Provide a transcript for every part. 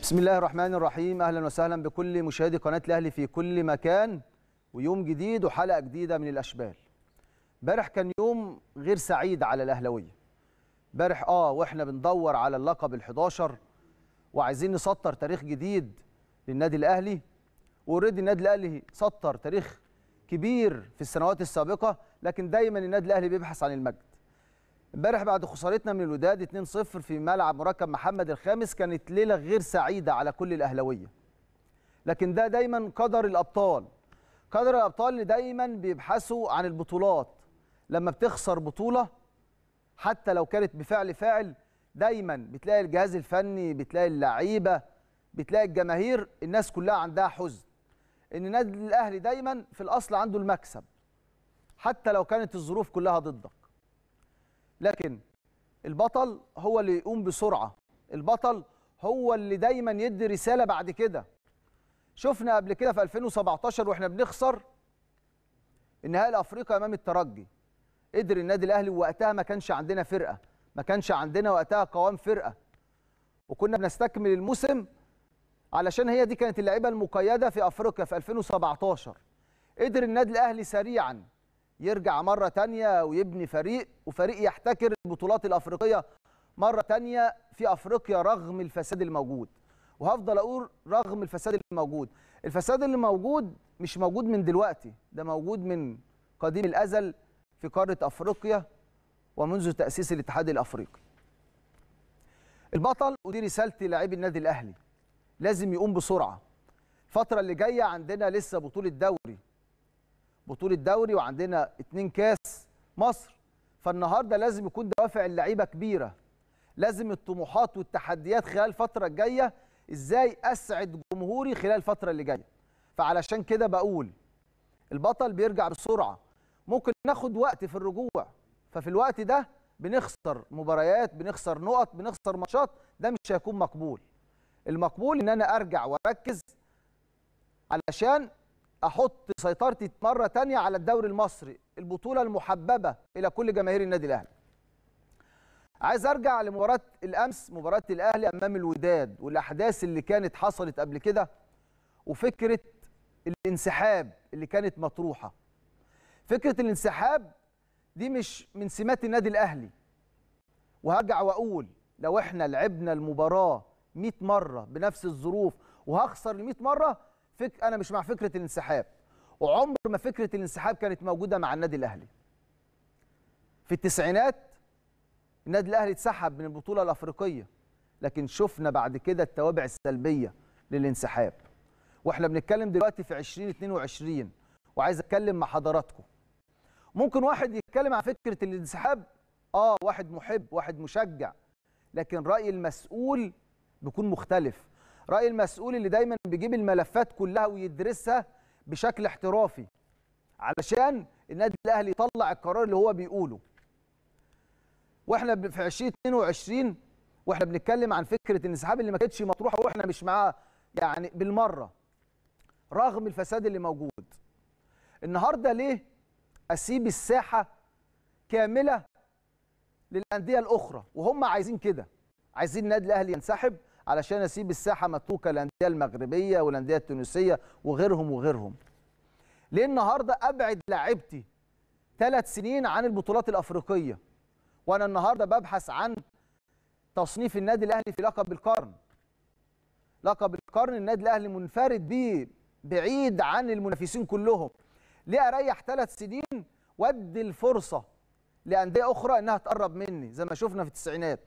بسم الله الرحمن الرحيم اهلا وسهلا بكل مشاهدي قناه الاهلي في كل مكان ويوم جديد وحلقه جديده من الاشبال امبارح كان يوم غير سعيد على الاهلاويه امبارح اه واحنا بندور على اللقب ال11 وعايزين نسطر تاريخ جديد للنادي الاهلي واوريدي النادي الاهلي سطر تاريخ كبير في السنوات السابقه لكن دايما النادي الاهلي بيبحث عن المجد امبارح بعد خسارتنا من الوداد 2-0 في ملعب مركب محمد الخامس كانت ليله غير سعيده على كل الاهلاويه لكن ده دايما قدر الابطال قدر الابطال اللي دايما بيبحثوا عن البطولات لما بتخسر بطوله حتى لو كانت بفعل فاعل دايما بتلاقي الجهاز الفني بتلاقي اللعيبه بتلاقي الجماهير الناس كلها عندها حزن ان النادي الاهلي دايما في الاصل عنده المكسب حتى لو كانت الظروف كلها ضدك لكن البطل هو اللي يقوم بسرعه البطل هو اللي دايما يدي رساله بعد كده شفنا قبل كده في 2017 واحنا بنخسر النهائي الافريقي امام الترجي قدر النادي الاهلي وقتها ما كانش عندنا فرقه ما كانش عندنا وقتها قوام فرقه وكنا بنستكمل الموسم علشان هي دي كانت اللعيبه المقيده في افريقيا في 2017 قدر النادي الاهلي سريعا يرجع مره تانية ويبني فريق وفريق يحتكر البطولات الافريقيه مره تانية في افريقيا رغم الفساد الموجود وهفضل اقول رغم الفساد الموجود الفساد اللي موجود مش موجود من دلوقتي ده موجود من قديم الازل في قاره افريقيا ومنذ تاسيس الاتحاد الافريقي البطل ودي رسالتي لاعبي النادي الاهلي لازم يقوم بسرعه الفتره اللي جايه عندنا لسه بطوله دوري بطوله دوري وعندنا اتنين كاس مصر فالنهارده لازم يكون دوافع اللعيبه كبيره لازم الطموحات والتحديات خلال الفتره الجايه ازاي اسعد جمهوري خلال الفتره اللي جايه فعلشان كده بقول البطل بيرجع بسرعه ممكن ناخد وقت في الرجوع ففي الوقت ده بنخسر مباريات بنخسر نقط بنخسر ماتشات ده مش هيكون مقبول المقبول ان انا ارجع واركز علشان احط سيطرتي مره تانية على الدوري المصري البطوله المحببه الى كل جماهير النادي الاهلي عايز ارجع لمباراه الامس مباراه الاهلي امام الوداد والاحداث اللي كانت حصلت قبل كده وفكره الانسحاب اللي كانت مطروحه فكره الانسحاب دي مش من سمات النادي الاهلي وهرجع واقول لو احنا لعبنا المباراه 100 مره بنفس الظروف وهخسر ال 100 مره فك انا مش مع فكره الانسحاب وعمر ما فكره الانسحاب كانت موجوده مع النادي الاهلي في التسعينات النادي الاهلي اتسحب من البطوله الافريقيه لكن شفنا بعد كده التوابع السلبيه للانسحاب واحنا بنتكلم دلوقتي في 2022 وعايز اتكلم مع حضراتكم ممكن واحد يتكلم عن فكره الانسحاب اه واحد محب واحد مشجع لكن راي المسؤول بيكون مختلف راي المسؤول اللي دايما بيجيب الملفات كلها ويدرسها بشكل احترافي علشان النادي الاهلي يطلع القرار اللي هو بيقوله واحنا في 2022 واحنا بنتكلم عن فكره الانسحاب اللي ما كانتش مطروحه واحنا مش معاه يعني بالمره رغم الفساد اللي موجود النهارده ليه اسيب الساحه كامله للانديه الاخرى وهم عايزين كده عايزين النادي الاهلي ينسحب علشان اسيب الساحه متروكه للانديه المغربيه والانديه التونسيه وغيرهم وغيرهم ليه النهارده ابعد لاعبتي ثلاث سنين عن البطولات الافريقيه وانا النهارده ببحث عن تصنيف النادي الاهلي في لقب القرن لقب القرن النادي الاهلي منفرد بيه بعيد عن المنافسين كلهم ليه اريح ثلاث سنين وادي الفرصه لانديه اخرى انها تقرب مني زي ما شفنا في التسعينات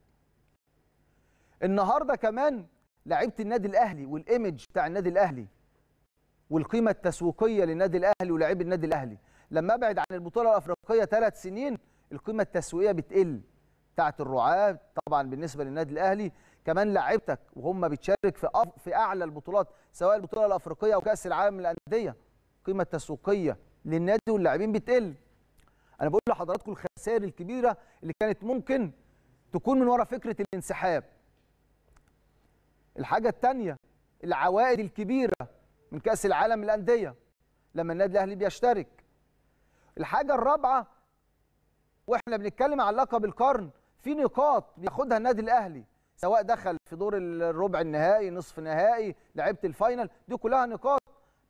النهارده كمان لعيبه النادي الاهلي والايمج بتاع النادي الاهلي والقيمه التسويقيه للنادي الاهلي ولاعيب النادي الاهلي لما ابعد عن البطوله الافريقيه ثلاث سنين القيمه التسويقيه بتقل بتاعت الرعاه طبعا بالنسبه للنادي الاهلي كمان لعيبتك وهم بتشارك في أف... في اعلى البطولات سواء البطوله الافريقيه او كاس العالم للانديه القيمه التسويقيه للنادي واللاعبين بتقل انا بقول لحضراتكم الخسائر الكبيره اللي كانت ممكن تكون من وراء فكره الانسحاب الحاجه الثانيه العوائد الكبيره من كاس العالم للانديه لما النادي الاهلي بيشترك الحاجه الرابعه واحنا بنتكلم عن لقب القرن في نقاط بياخدها النادي الاهلي سواء دخل في دور الربع النهائي نصف نهائي لعبت الفاينل دي كلها نقاط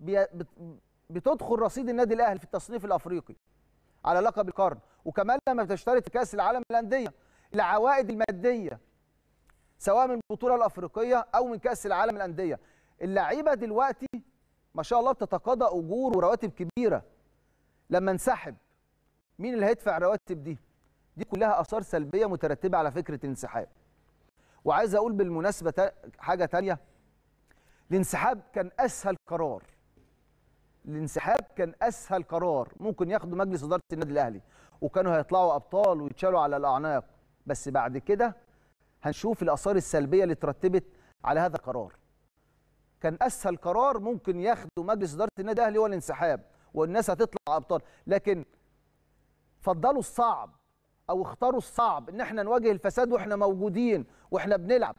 بتدخل رصيد النادي الاهلي في التصنيف الافريقي على لقب القرن وكمان لما بتشترك في كاس العالم للانديه العوائد الماديه سواء من البطوله الافريقيه او من كاس العالم للانديه اللعيبه دلوقتي ما شاء الله بتتقاضى اجور ورواتب كبيره لما انسحب مين اللي هيدفع الرواتب دي دي كلها اثار سلبيه مترتبه على فكره الانسحاب وعايز اقول بالمناسبه حاجه تانية الانسحاب كان اسهل قرار الانسحاب كان اسهل قرار ممكن ياخده مجلس اداره النادي الاهلي وكانوا هيطلعوا ابطال ويتشالوا على الاعناق بس بعد كده هنشوف الاثار السلبيه اللي ترتبت على هذا القرار كان اسهل قرار ممكن ياخده مجلس اداره النادي الاهلي هو الانسحاب والناس هتطلع ابطال لكن فضلوا الصعب او اختاروا الصعب ان احنا نواجه الفساد واحنا موجودين واحنا بنلعب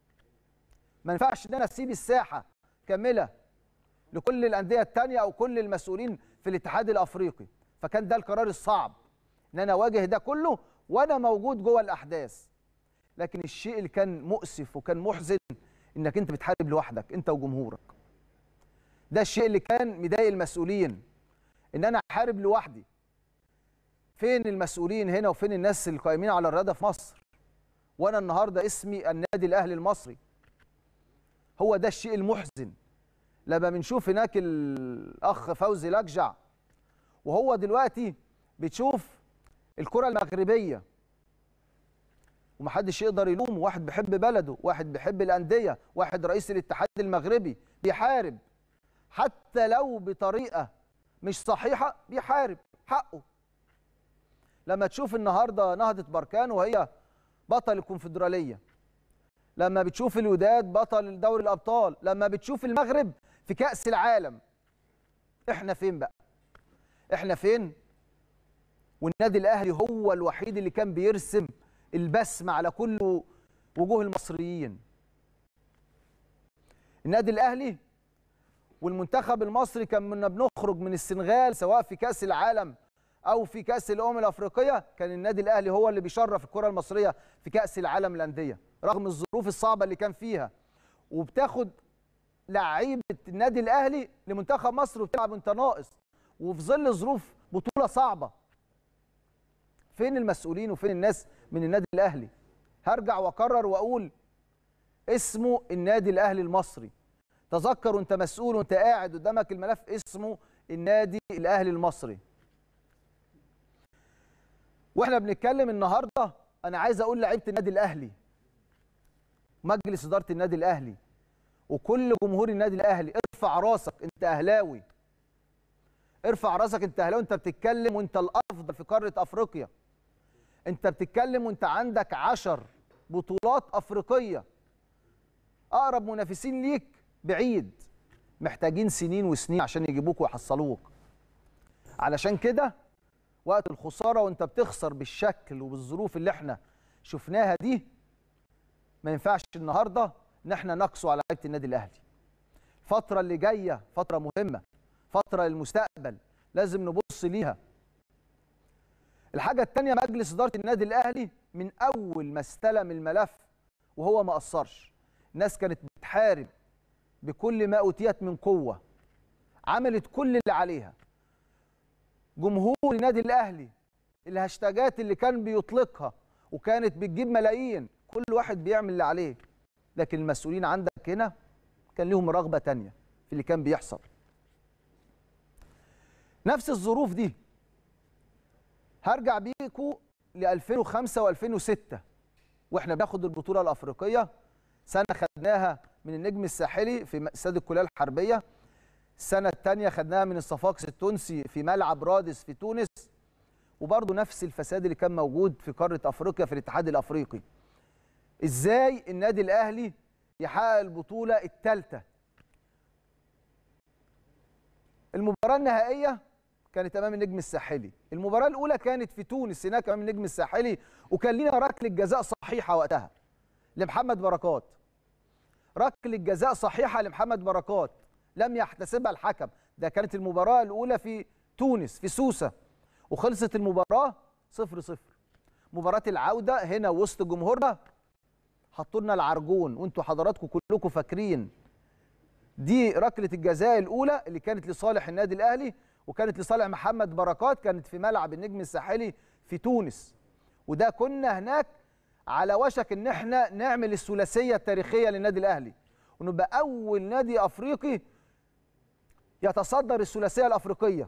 ما ينفعش ان انا اسيب الساحه كامله لكل الانديه الثانيه او كل المسؤولين في الاتحاد الافريقي فكان ده القرار الصعب ان انا اواجه ده كله وانا موجود جوه الاحداث لكن الشيء اللي كان مؤسف وكان محزن انك انت بتحارب لوحدك انت وجمهورك ده الشيء اللي كان مضايق المسؤولين ان انا احارب لوحدي فين المسؤولين هنا وفين الناس القائمين على الرياضه في مصر وانا النهارده اسمي النادي الاهلي المصري هو ده الشيء المحزن لما بنشوف هناك الاخ فوزي لجع وهو دلوقتي بتشوف الكره المغربيه ومحدش يقدر يلومه واحد بيحب بلده واحد بيحب الانديه واحد رئيس الاتحاد المغربي بيحارب حتى لو بطريقه مش صحيحه بيحارب حقه لما تشوف النهارده نهضه بركان وهي بطل الكونفدراليه لما بتشوف الوداد بطل دوري الابطال لما بتشوف المغرب في كاس العالم احنا فين بقى احنا فين والنادي الاهلي هو الوحيد اللي كان بيرسم البسمه على كل وجوه المصريين النادي الاهلي والمنتخب المصري كان كنا بنخرج من السنغال سواء في كاس العالم او في كاس الامم الافريقيه كان النادي الاهلي هو اللي بيشرف الكره المصريه في كاس العالم للانديه رغم الظروف الصعبه اللي كان فيها وبتاخد لعيبه النادي الاهلي لمنتخب مصر وبتلعب وانت ناقص وفي ظل ظروف بطوله صعبه فين المسؤولين وفين الناس من النادي الاهلي هرجع واكرر واقول اسمه النادي الاهلي المصري تذكر وانت مسؤول وانت قاعد قدامك الملف اسمه النادي الاهلي المصري واحنا بنتكلم النهارده انا عايز اقول لعيبه النادي الاهلي مجلس اداره النادي الاهلي وكل جمهور النادي الاهلي ارفع راسك انت اهلاوي ارفع راسك انت اهلاوي انت بتتكلم وانت الافضل في قاره افريقيا انت بتتكلم وانت عندك عشر بطولات افريقيه اقرب منافسين ليك بعيد محتاجين سنين وسنين عشان يجيبوك ويحصلوك علشان كده وقت الخساره وانت بتخسر بالشكل وبالظروف اللي احنا شفناها دي ما ينفعش النهارده ان احنا نقسو على لعيبه النادي الاهلي الفتره اللي جايه فتره مهمه فتره للمستقبل لازم نبص ليها الحاجه الثانيه مجلس اداره النادي الاهلي من اول ما استلم الملف وهو ما قصرش الناس كانت بتحارب بكل ما اوتيت من قوه عملت كل اللي عليها جمهور النادي الاهلي الهاشتاجات اللي كان بيطلقها وكانت بتجيب ملايين كل واحد بيعمل اللي عليه لكن المسؤولين عندك هنا كان لهم رغبه تانية في اللي كان بيحصل نفس الظروف دي هرجع بيكو ل 2005 و2006 واحنا بناخد البطوله الافريقيه سنه خدناها من النجم الساحلي في استاد الكليه الحربيه السنه الثانيه خدناها من الصفاقس التونسي في ملعب رادس في تونس وبرضه نفس الفساد اللي كان موجود في قاره افريقيا في الاتحاد الافريقي ازاي النادي الاهلي يحقق البطوله الثالثه المباراه النهائيه كانت امام النجم الساحلي المباراه الاولى كانت في تونس هناك امام النجم الساحلي وكان لنا ركله جزاء صحيحه وقتها لمحمد بركات ركله جزاء صحيحه لمحمد بركات لم يحتسبها الحكم ده كانت المباراه الاولى في تونس في سوسه وخلصت المباراه 0 0 مباراه العوده هنا وسط جمهورنا حطوا لنا العرجون وانتوا حضراتكم كلكم فاكرين دي ركله الجزاء الاولى اللي كانت لصالح النادي الاهلي وكانت لصالح محمد بركات كانت في ملعب النجم الساحلي في تونس وده كنا هناك على وشك ان احنا نعمل الثلاثيه التاريخيه للنادي الاهلي ونبقى اول نادي افريقي يتصدر الثلاثيه الافريقيه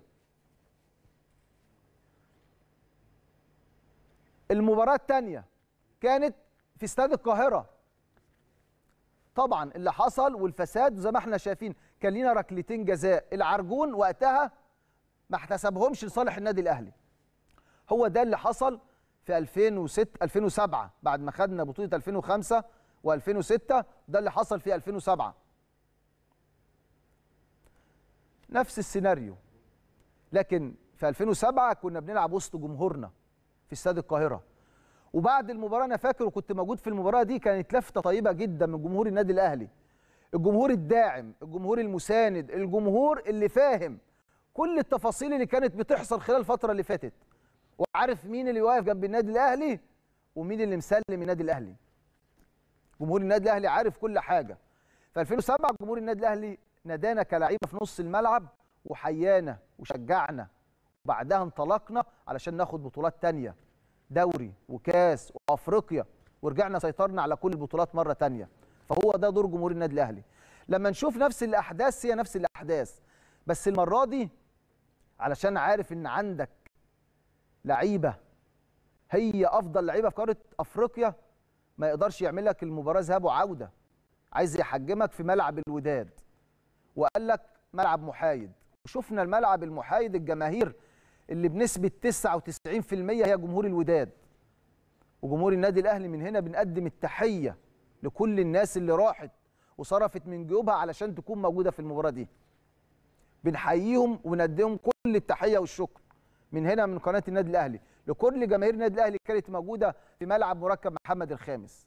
المباراه الثانيه كانت في استاد القاهره طبعا اللي حصل والفساد زي ما احنا شايفين كان لينا ركلتين جزاء العرجون وقتها ما احتسبهمش لصالح النادي الاهلي هو ده اللي حصل في 2006 2007 بعد ما خدنا بطوله 2005 و2006 ده اللي حصل في 2007 نفس السيناريو لكن في 2007 كنا بنلعب وسط جمهورنا في استاد القاهره وبعد المباراه انا فاكر وكنت موجود في المباراه دي كانت لفته طيبه جدا من جمهور النادي الاهلي الجمهور الداعم الجمهور المساند الجمهور اللي فاهم كل التفاصيل اللي كانت بتحصل خلال الفتره اللي فاتت وعارف مين اللي واقف جنب النادي الاهلي ومين اللي مسلم النادي الاهلي جمهور النادي الاهلي عارف كل حاجه في 2007 جمهور النادي الاهلي نادانا كلاعيبه في نص الملعب وحيانا وشجعنا وبعدها انطلقنا علشان ناخد بطولات تانية دوري وكاس وافريقيا ورجعنا سيطرنا على كل البطولات مره تانية فهو ده دور جمهور النادي الاهلي لما نشوف نفس الاحداث هي نفس الاحداث بس المره دي علشان عارف ان عندك لعيبه هي افضل لعيبه في قاره افريقيا ما يقدرش يعمل لك المباراه ذهاب وعوده عايز يحجمك في ملعب الوداد وقال لك ملعب محايد وشفنا الملعب المحايد الجماهير اللي بنسبه 99% هي جمهور الوداد وجمهور النادي الاهلي من هنا بنقدم التحيه لكل الناس اللي راحت وصرفت من جيوبها علشان تكون موجوده في المباراه دي بنحييهم ونديهم كل التحيه والشكر من هنا من قناه النادي الاهلي لكل جماهير النادي الاهلي كانت موجوده في ملعب مركب محمد الخامس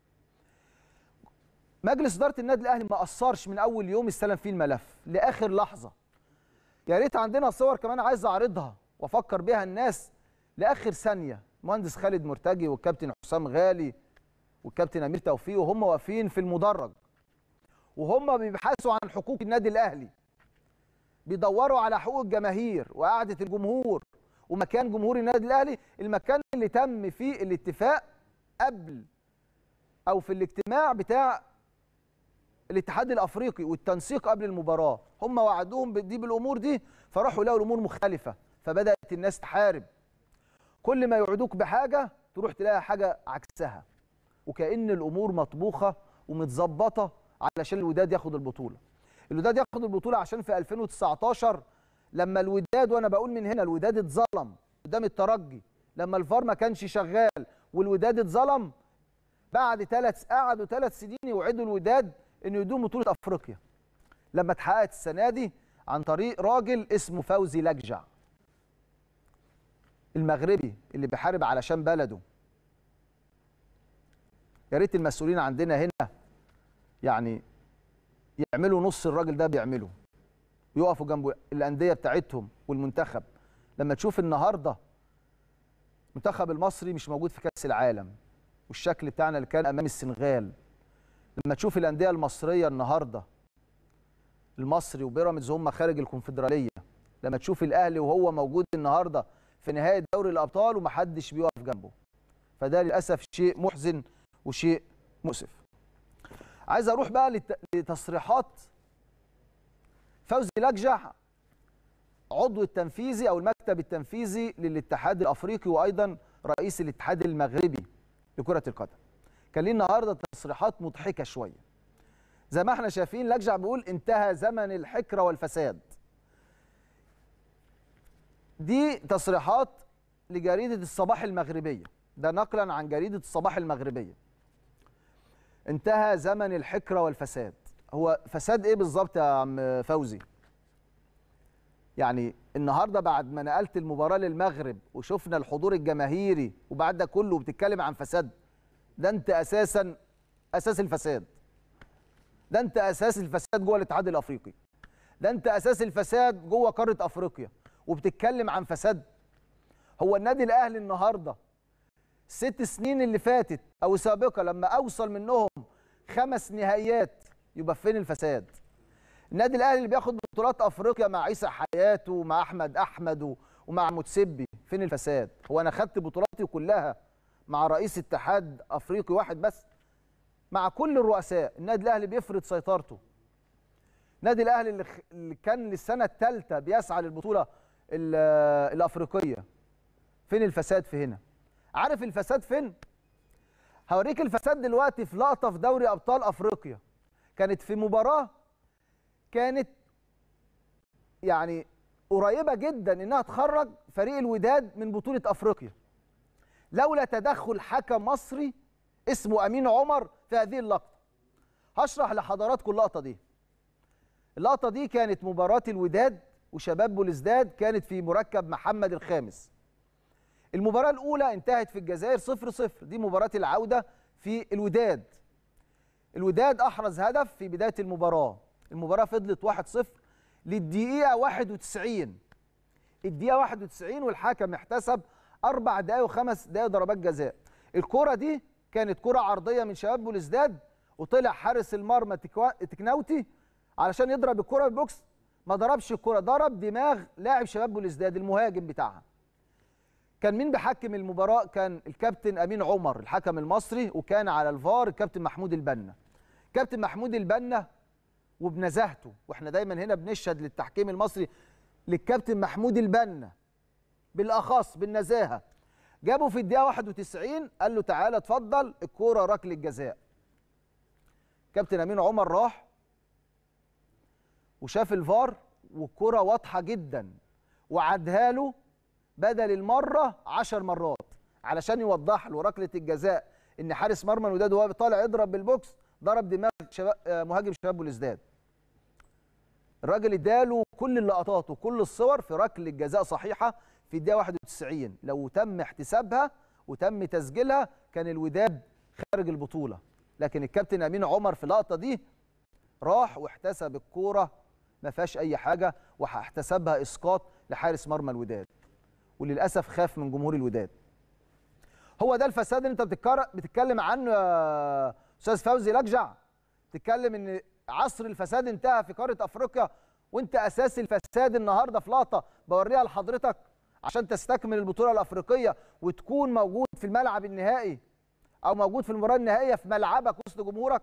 مجلس اداره النادي الاهلي ما قصرش من اول يوم استلم فيه الملف لاخر لحظه يا ريت عندنا صور كمان عايز اعرضها وافكر بيها الناس لاخر ثانيه مهندس خالد مرتجي والكابتن حسام غالي والكابتن امير توفيق وهم واقفين في المدرج وهم بيبحثوا عن حقوق النادي الاهلي بيدوروا على حقوق الجماهير وقعده الجمهور ومكان جمهور النادي الاهلي المكان اللي تم فيه الاتفاق قبل او في الاجتماع بتاع الاتحاد الافريقي والتنسيق قبل المباراه هم وعدوهم دي بالامور دي فراحوا لقوا الامور مختلفه فبدات الناس تحارب كل ما يوعدوك بحاجه تروح تلاقي حاجه عكسها وكأن الامور مطبوخه ومتظبطه علشان الوداد ياخد البطوله الوداد ياخد البطوله عشان في 2019 لما الوداد وانا بقول من هنا الوداد اتظلم قدام الترجي لما الفار ما كانش شغال والوداد اتظلم بعد ثلاث قعدوا ثلاث سنين يوعدوا الوداد انه يدوم بطوله افريقيا لما اتحققت السنه دي عن طريق راجل اسمه فوزي لجع المغربي اللي بيحارب علشان بلده يا ريت المسؤولين عندنا هنا يعني يعملوا نص الراجل ده بيعمله يقفوا جنب الانديه بتاعتهم والمنتخب لما تشوف النهارده المنتخب المصري مش موجود في كاس العالم والشكل بتاعنا اللي كان امام السنغال لما تشوف الانديه المصريه النهارده المصري وبيراميدز هم خارج الكونفدراليه لما تشوف الاهلي وهو موجود النهارده في نهايه دوري الابطال ومحدش بيقف جنبه فده للاسف شيء محزن وشيء مؤسف عايز اروح بقى لتصريحات فوزي لجع عضو التنفيذي او المكتب التنفيذي للاتحاد الافريقي وايضا رئيس الاتحاد المغربي لكره القدم كان ليه النهارده تصريحات مضحكه شويه زي ما احنا شايفين لجع بيقول انتهى زمن الحكره والفساد دي تصريحات لجريده الصباح المغربيه ده نقلا عن جريده الصباح المغربيه انتهى زمن الحكره والفساد هو فساد ايه بالظبط يا عم فوزي يعني النهارده بعد ما نقلت المباراه للمغرب وشفنا الحضور الجماهيري وبعد ده كله بتتكلم عن فساد ده انت اساسا اساس الفساد ده انت اساس الفساد جوه الاتحاد الافريقي ده انت اساس الفساد جوه قاره افريقيا وبتتكلم عن فساد هو النادي الاهلي النهارده الست سنين اللي فاتت او السابقه لما اوصل منهم خمس نهائيات يبقى فين الفساد النادي الاهلي اللي بياخد بطولات افريقيا مع عيسى حياته ومع احمد احمد ومع متسبي فين الفساد هو انا خدت بطولاتي كلها مع رئيس اتحاد افريقي واحد بس مع كل الرؤساء النادي الاهلي بيفرض سيطرته النادي الاهلي اللي, اللي كان للسنه الثالثه بيسعى للبطوله الافريقيه فين الفساد في هنا عارف الفساد فين هوريك الفساد دلوقتي في لقطه في دوري ابطال افريقيا كانت في مباراه كانت يعني قريبه جدا انها تخرج فريق الوداد من بطوله افريقيا لولا تدخل حكم مصري اسمه امين عمر في هذه اللقطه هشرح لحضراتكم اللقطه دي اللقطه دي كانت مباراه الوداد وشباب بوليسداد كانت في مركب محمد الخامس المباراه الاولى انتهت في الجزائر 0 0 دي مباراه العوده في الوداد الوداد احرز هدف في بدايه المباراه المباراه فضلت 1 0 للدقيقه 91 الدقيقه 91 والحكم احتسب اربع دقائق وخمس دقائق ضربات جزاء الكره دي كانت كره عرضيه من شباب بوليسداد وطلع حارس المرمى تكناوتي علشان يضرب الكره بالبوكس ما ضربش الكره ضرب دماغ لاعب شباب بوليسداد المهاجم بتاعها كان مين بيحكم المباراه كان الكابتن امين عمر الحكم المصري وكان على الفار الكابتن محمود البنا كابتن محمود البنا وبنزاهته واحنا دايما هنا بنشهد للتحكيم المصري للكابتن محمود البنا بالاخص بالنزاهه جابه في الدقيقه 91 قال له تعالى اتفضل الكوره ركله جزاء كابتن امين عمر راح وشاف الفار والكرة واضحة جدا وعدها له بدل المرة عشر مرات علشان يوضح له ركلة الجزاء ان حارس مرمى الوداد وهو طالع يضرب بالبوكس ضرب دماغ شباب مهاجم شباب بوليسداد الراجل اداله كل اللقطات وكل الصور في ركله جزاء صحيحه في الدقيقه 91 لو تم احتسابها وتم تسجيلها كان الوداد خارج البطوله لكن الكابتن امين عمر في اللقطه دي راح واحتسب الكوره ما فيهاش اي حاجه وهحتسبها اسقاط لحارس مرمى الوداد وللاسف خاف من جمهور الوداد هو ده الفساد اللي انت بتتكلم عنه يا استاذ فوزي لجع تتكلم ان عصر الفساد انتهى في قاره افريقيا وانت اساس الفساد النهارده في لقطه بوريها لحضرتك عشان تستكمل البطوله الافريقيه وتكون موجود في الملعب النهائي او موجود في المباراه النهائيه في ملعبك وسط جمهورك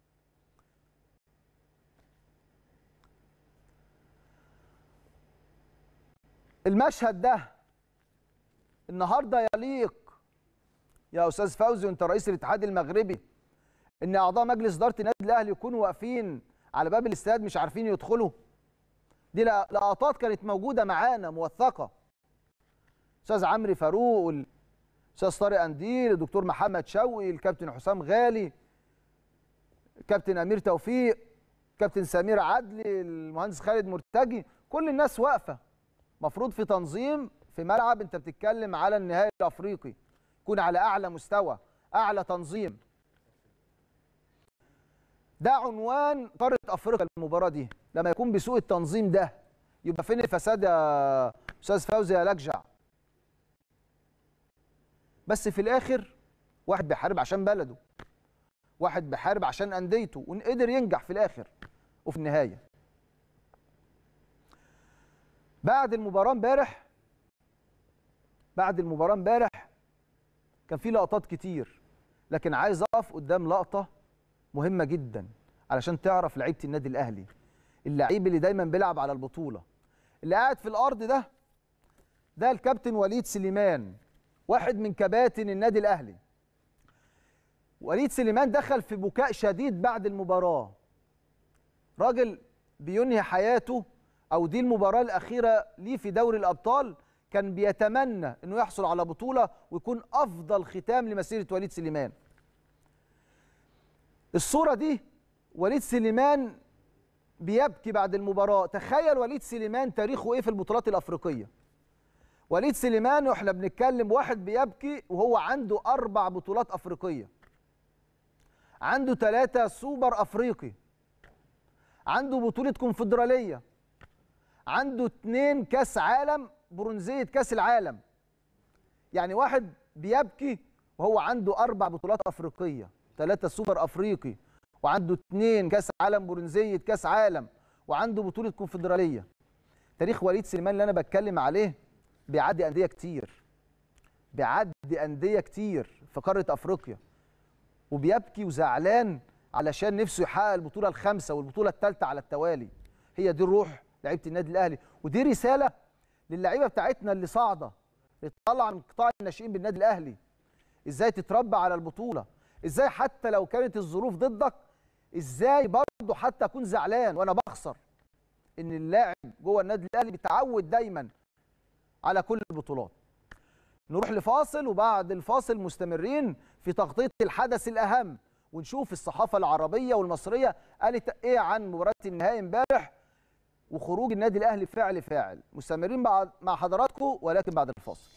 المشهد ده النهارده يليق يا استاذ فوزي وانت رئيس الاتحاد المغربي ان اعضاء مجلس اداره النادي الاهلي يكونوا واقفين على باب الاستاد مش عارفين يدخلوا دي لقطات كانت موجوده معانا موثقه استاذ عمرو فاروق الاستاذ طارق انديل الدكتور محمد شوقي الكابتن حسام غالي الكابتن امير توفيق كابتن سمير عدلي المهندس خالد مرتجي كل الناس واقفه مفروض في تنظيم في ملعب انت بتتكلم على النهائي الافريقي يكون على اعلى مستوى اعلى تنظيم ده عنوان قاره افريقيا المباراه دي لما يكون بسوء التنظيم ده يبقى فين الفساد يا استاذ فوزي يا لجع بس في الاخر واحد بيحارب عشان بلده واحد بيحارب عشان انديته وقدر ينجح في الاخر وفي النهايه بعد المباراه امبارح بعد المباراه امبارح كان في لقطات كتير لكن عايز اقف قدام لقطه مهمه جدا علشان تعرف لعيبه النادي الاهلي اللعيب اللي دايما بيلعب على البطوله اللي قاعد في الارض ده ده الكابتن وليد سليمان واحد من كباتن النادي الاهلي وليد سليمان دخل في بكاء شديد بعد المباراه راجل بينهي حياته او دي المباراه الاخيره ليه في دوري الابطال كان بيتمنى انه يحصل على بطوله ويكون افضل ختام لمسيره وليد سليمان الصوره دي وليد سليمان بيبكي بعد المباراه تخيل وليد سليمان تاريخه ايه في البطولات الافريقيه وليد سليمان واحنا بنتكلم واحد بيبكي وهو عنده اربع بطولات افريقيه عنده ثلاثه سوبر افريقي عنده بطوله كونفدراليه عنده اتنين كاس عالم برونزيه كاس العالم يعني واحد بيبكي وهو عنده اربع بطولات افريقيه ثلاثه سوبر افريقي وعنده اثنين كاس عالم برونزيه كاس عالم وعنده بطوله كونفدراليه تاريخ وليد سليمان اللي انا بتكلم عليه بيعدي انديه كتير بيعدي انديه كتير في قاره افريقيا وبيبكي وزعلان علشان نفسه يحقق البطوله الخامسه والبطوله الثالثه على التوالي هي دي الروح لعيبه النادي الاهلي ودي رساله للعيبه بتاعتنا اللي صاعده تطلع من قطاع الناشئين بالنادي الاهلي ازاي تتربى على البطوله ازاي حتى لو كانت الظروف ضدك ازاي برضه حتى اكون زعلان وانا بخسر ان اللاعب جوه النادي الاهلي بيتعود دايما على كل البطولات نروح لفاصل وبعد الفاصل مستمرين في تغطيه الحدث الاهم ونشوف الصحافه العربيه والمصريه قالت ايه عن مباراه النهائي امبارح وخروج النادي الاهلي فعل فاعل مستمرين مع حضراتكم ولكن بعد الفاصل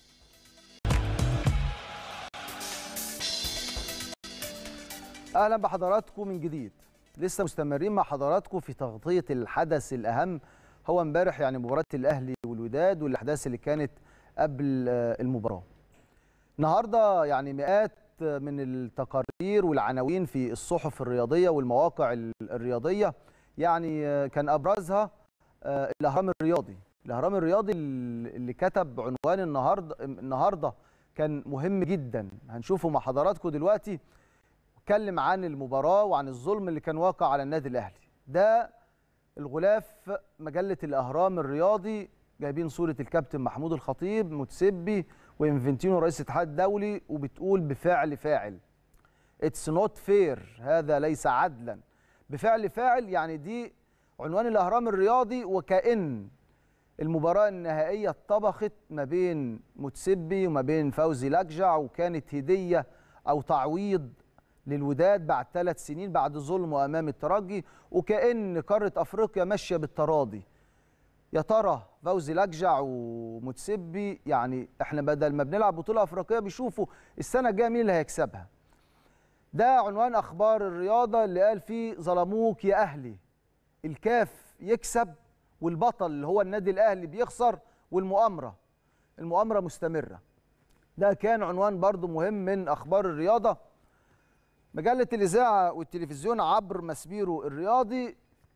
اهلا بحضراتكم من جديد لسه مستمرين مع حضراتكم في تغطيه الحدث الاهم هو امبارح يعني مباراه الاهلي والوداد والاحداث اللي كانت قبل المباراه النهارده يعني مئات من التقارير والعناوين في الصحف الرياضيه والمواقع الرياضيه يعني كان ابرزها الاهرام الرياضي الاهرام الرياضي اللي كتب عنوان النهارده النهارده كان مهم جدا هنشوفه مع حضراتكم دلوقتي اتكلم عن المباراه وعن الظلم اللي كان واقع على النادي الاهلي ده الغلاف مجله الاهرام الرياضي جايبين صوره الكابتن محمود الخطيب متسبي وانفنتينو رئيس الاتحاد الدولي وبتقول بفعل فاعل اتس نوت فير هذا ليس عدلا بفعل فاعل يعني دي عنوان الاهرام الرياضي وكأن المباراة النهائية اتطبخت ما بين متسبي وما بين فوزي لجع وكانت هدية أو تعويض للوداد بعد ثلاث سنين بعد ظلمه أمام الترجي وكأن قارة أفريقيا ماشية بالتراضي يا ترى فوزي لجع ومتسبي يعني احنا بدل ما بنلعب بطولة أفريقية بيشوفوا السنة الجاية مين اللي هيكسبها ده عنوان أخبار الرياضة اللي قال فيه ظلموك يا أهلي الكاف يكسب والبطل اللي هو النادي الاهلي بيخسر والمؤامره المؤامره مستمره ده كان عنوان برضو مهم من اخبار الرياضه مجله الاذاعه والتلفزيون عبر مسبيرو الرياضي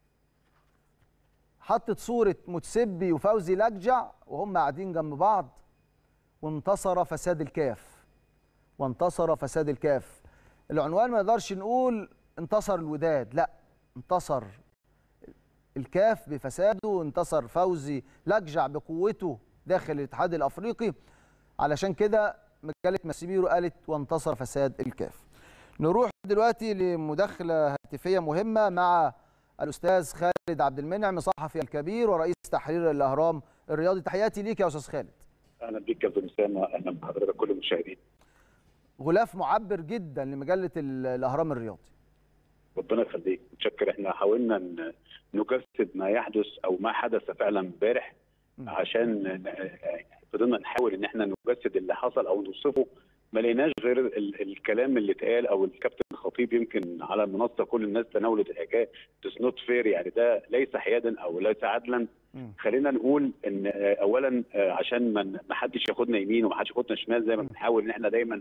حطت صوره متسبي وفوزي لجع وهم قاعدين جنب بعض وانتصر فساد الكاف وانتصر فساد الكاف العنوان ما نقدرش نقول انتصر الوداد لا انتصر الكاف بفساده انتصر فوزي لجع بقوته داخل الاتحاد الافريقي علشان كده مجله مسيبيرو قالت وانتصر فساد الكاف نروح دلوقتي لمداخله هاتفيه مهمه مع الاستاذ خالد عبد المنعم صحفي الكبير ورئيس تحرير الاهرام الرياضي تحياتي ليك يا استاذ خالد اهلا بيك يا كابتن اسامه اهلا بحضرتك كل المشاهدين غلاف معبر جدا لمجله الاهرام الرياضي ربنا يخليك متشكر احنا حاولنا نجسد ما يحدث او ما حدث فعلا امبارح عشان فضلنا نحاول ان احنا نجسد اللي حصل او نوصفه ما لقيناش غير ال الكلام اللي اتقال او الكابتن الخطيب يمكن على المنصه كل الناس تناولت الحكايه اتس نوت فير يعني ده ليس حيادا او ليس عدلا خلينا نقول ان اولا عشان ما حدش ياخدنا يمين وما حدش ياخدنا شمال زي ما بنحاول ان احنا دايما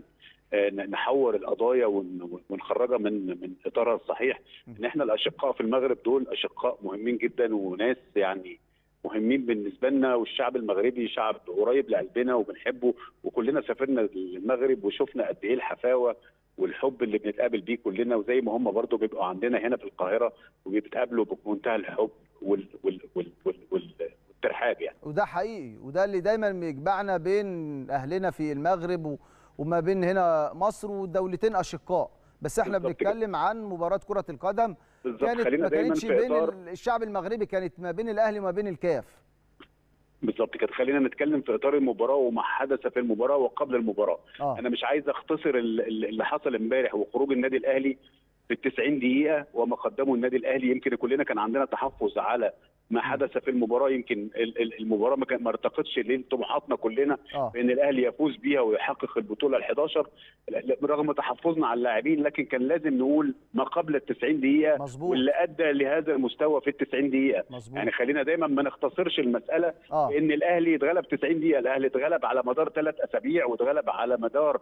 نحور القضايا ونخرجها من من اطارها الصحيح ان احنا الاشقاء في المغرب دول اشقاء مهمين جدا وناس يعني مهمين بالنسبه لنا والشعب المغربي شعب قريب لقلبنا وبنحبه وكلنا سافرنا المغرب وشفنا قد ايه الحفاوه والحب اللي بنتقابل بيه كلنا وزي ما هم برضو بيبقوا عندنا هنا في القاهره وبيتقابلوا بمنتهى الحب وال وال وال وال وال والترحاب يعني وده حقيقي وده اللي دايما بيجمعنا بين اهلنا في المغرب وما بين هنا مصر ودولتين اشقاء بس احنا بنتكلم عن مباراه كره القدم كانت ما كانتش بين الشعب المغربي كانت ما بين الاهلي وما بين الكاف بالظبط كده خلينا نتكلم في اطار المباراه وما حدث في المباراه وقبل المباراه آه. انا مش عايز اختصر اللي حصل امبارح وخروج النادي الاهلي في ال 90 دقيقه وما قدمه النادي الاهلي يمكن كلنا كان عندنا تحفظ على ما حدث في المباراه يمكن المباراه ما, ما ارتقتش لطموحاتنا كلنا آه. بان الاهلي يفوز بيها ويحقق البطوله ال 11 رغم تحفظنا على اللاعبين لكن كان لازم نقول ما قبل ال 90 دقيقه مزبوط. واللي ادى لهذا المستوى في ال 90 دقيقه مزبوط. يعني خلينا دايما ما نختصرش المساله آه. بان الاهلي اتغلب 90 دقيقه الاهلي اتغلب على مدار ثلاث اسابيع واتغلب على مدار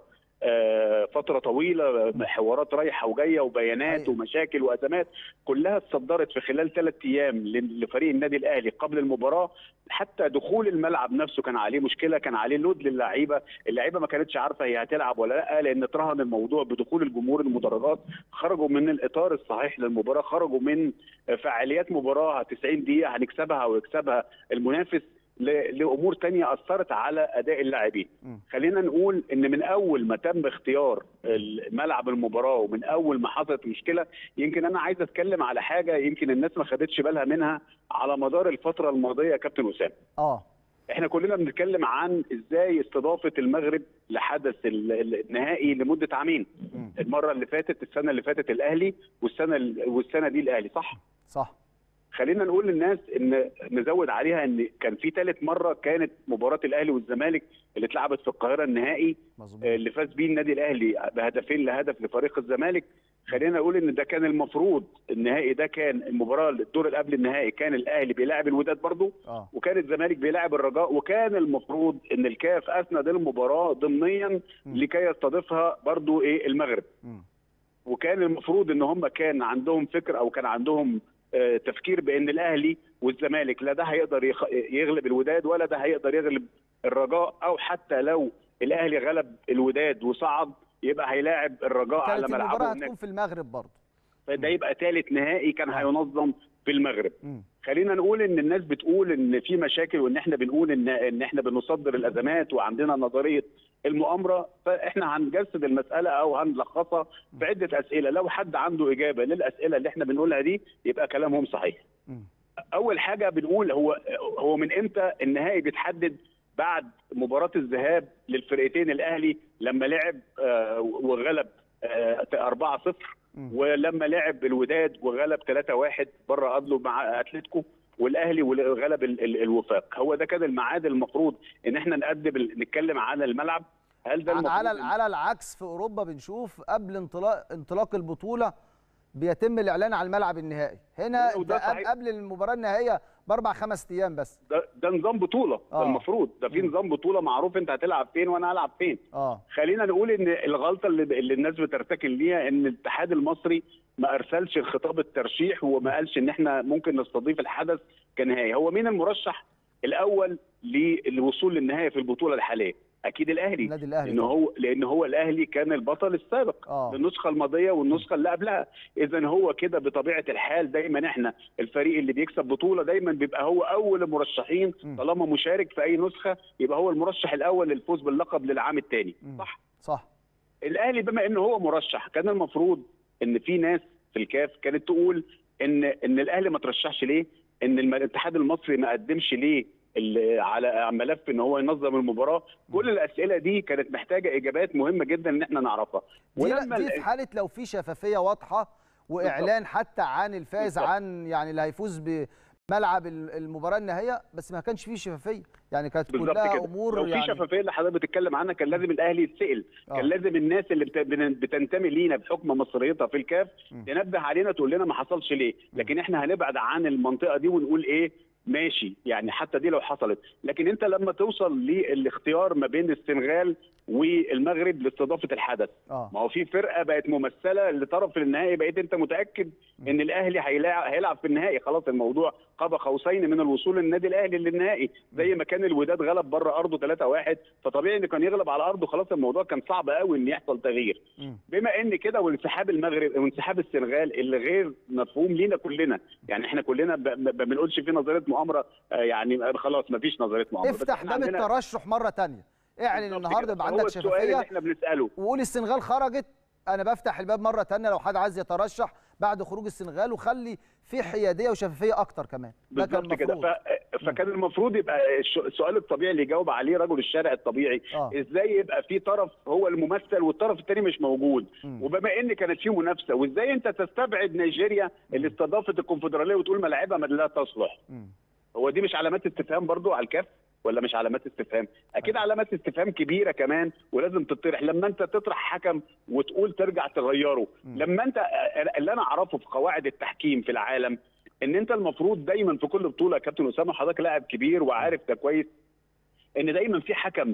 آه، فتره طويله حوارات رايحه وجايه وبيانات حقيقي. ومشاكل وازمات كلها اتصدرت في خلال ثلاث ايام ل- لفريق النادي الاهلي قبل المباراه حتى دخول الملعب نفسه كان عليه مشكله كان عليه لود للعيبه اللعيبه ما كانتش عارفه هي هتلعب ولا لا لان اترهن الموضوع بدخول الجمهور المدرجات خرجوا من الاطار الصحيح للمباراه خرجوا من فعاليات مباراه 90 دقيقه هنكسبها ويكسبها المنافس ل- لامور تانية اثرت على اداء اللاعبين مم. خلينا نقول ان من اول ما تم اختيار ملعب المباراه ومن اول ما حصلت مشكله يمكن انا عايز اتكلم على حاجه يمكن الناس ما خدتش بالها منها على مدار الفتره الماضيه يا كابتن اسامه اه احنا كلنا بنتكلم عن ازاي استضافه المغرب لحدث ال- ال- النهائي لمده عامين مم. المره اللي فاتت السنه اللي فاتت الاهلي والسنه ال- والسنه دي الاهلي صح صح خلينا نقول للناس ان نزود عليها ان كان في ثالث مره كانت مباراه الاهلي والزمالك اللي اتلعبت في القاهره النهائي مظبوط اللي فاز بيه النادي الاهلي بهدفين لهدف لفريق الزمالك خلينا نقول ان ده كان المفروض النهائي ده كان المباراه الدور اللي قبل النهائي كان الاهلي بيلاعب الوداد برضه اه وكان الزمالك بيلاعب الرجاء وكان المفروض ان الكاف اسند المباراه ضمنيا مم. لكي يستضيفها برضه ايه المغرب مم. وكان المفروض ان هم كان عندهم فكر او كان عندهم آه، تفكير بان الاهلي والزمالك لا ده هيقدر يخ- يغلب الوداد ولا ده هيقدر يغلب الرجاء او حتى لو الاهلي غلب الوداد وصعد يبقى هيلاعب الرجاء على كانت المباراه ملعبه هتكون هناك في المغرب برضه فده يبقى ثالث نهائي كان آه. هينظم في المغرب مم. خلينا نقول ان الناس بتقول ان في مشاكل وان احنا بنقول ان ان احنا بنصدر الازمات وعندنا نظريه المؤامره فاحنا هنجسد المساله او هنلخصها في عده اسئله لو حد عنده اجابه للاسئله اللي احنا بنقولها دي يبقى كلامهم صحيح مم. اول حاجه بنقول هو هو من امتى النهائي بيتحدد بعد مباراه الذهاب للفرقتين الاهلي لما لعب آه، وغلب آه، 4-0 مم. ولما لعب الوداد وغلب 3-1 بره ارضه مع اتلتيكو والاهلي وغلب ال- ال- الوفاق هو ده كان الميعاد المفروض ان احنا نقدم ال- نتكلم عن الملعب هل ده المفروض على إن- على العكس في اوروبا بنشوف قبل انطلاق انطلاق البطوله بيتم الاعلان عن الملعب النهائي هنا وده ده قبل- صحيح. قبل المباراه النهائيه باربع خمس ايام بس ده, ده نظام بطوله ده آه. المفروض ده في مم. نظام بطوله معروف انت هتلعب فين وانا هلعب فين اه خلينا نقول ان الغلطه اللي, اللي الناس بترتكن ليها ان الاتحاد المصري ما ارسلش خطاب الترشيح وما قالش ان احنا ممكن نستضيف الحدث كنهائي هو مين المرشح الاول للوصول للنهائي في البطوله الحاليه اكيد الاهلي النادي الاهلي لان طبعاً. هو لان هو الاهلي كان البطل السابق آه. للنسخه الماضيه والنسخه اللي قبلها اذا هو كده بطبيعه الحال دايما احنا الفريق اللي بيكسب بطوله دايما بيبقى هو اول المرشحين م. طالما مشارك في اي نسخه يبقى هو المرشح الاول للفوز باللقب للعام الثاني م. صح صح الاهلي بما انه هو مرشح كان المفروض ان في ناس في الكاف كانت تقول ان ان الاهلي ما ترشحش ليه ان الم- الاتحاد المصري ما قدمش ليه ال- على ملف ان هو ينظم المباراه كل الاسئله دي كانت محتاجه اجابات مهمه جدا ان احنا نعرفها دي, ولما دي ال- في حاله لو في شفافيه واضحه واعلان حتى عن الفائز بالظبط. عن يعني اللي هيفوز بملعب ال- المباراه النهائيه بس ما كانش فيه شفافيه يعني كانت بالظبط كلها كده امور لو في يعني شفافيه اللي حضرتك بتتكلم عنها كان لازم الاهلي يتسال آه. كان لازم الناس اللي بت- بن- بتنتمي لينا بحكم مصريتها في الكاف م. تنبه علينا تقول لنا ما حصلش ليه لكن احنا هنبعد عن المنطقه دي ونقول ايه ماشي يعني حتى دي لو حصلت لكن انت لما توصل للاختيار ما بين السنغال والمغرب لاستضافه الحدث اه ما هو في فرقه بقت ممثله لطرف النهائي بقيت انت متاكد ان الاهلي هيلاعب هيلعب في النهائي خلاص الموضوع قاب قوسين من الوصول للنادي الاهلي للنهائي زي ما كان الوداد غلب بره ارضه 3-1 فطبيعي ان كان يغلب على ارضه خلاص الموضوع كان صعب قوي ان يحصل تغيير م. بما ان كده وانسحاب المغرب وانسحاب السنغال اللي غير مفهوم لينا كلنا يعني احنا كلنا ب- ب- ما بنقولش في نظريه مؤامره آه، يعني خلاص ما فيش نظريه مؤامره بس افتح احنا باب عندنا- الترشح مره تانية اعلن بالظبط النهارده كده. يبقى فهو عندك السؤال اللي شفافيه احنا بنساله وقول السنغال خرجت انا بفتح الباب مره تانية لو حد عايز يترشح بعد خروج السنغال وخلي في حياديه وشفافيه اكتر كمان ده كان بالظبط كده المفروض ف... فكان المفروض يبقى الش- السؤال الطبيعي اللي يجاوب عليه رجل الشارع الطبيعي آه. ازاي يبقى في طرف هو الممثل والطرف الثاني مش موجود مم. وبما ان كانت في منافسه وازاي انت تستبعد نيجيريا اللي استضافت الكونفدراليه وتقول ملاعبها ما لا تصلح مم. هو دي مش علامات استفهام برضو على الكاف ولا مش علامات استفهام اكيد علامات استفهام كبيره كمان ولازم تطرح لما انت تطرح حكم وتقول ترجع تغيره مم. لما انت اللي انا اعرفه في قواعد التحكيم في العالم ان انت المفروض دايما في كل بطوله يا كابتن اسامه حضرتك لاعب كبير وعارف ده كويس ان دايما في حكم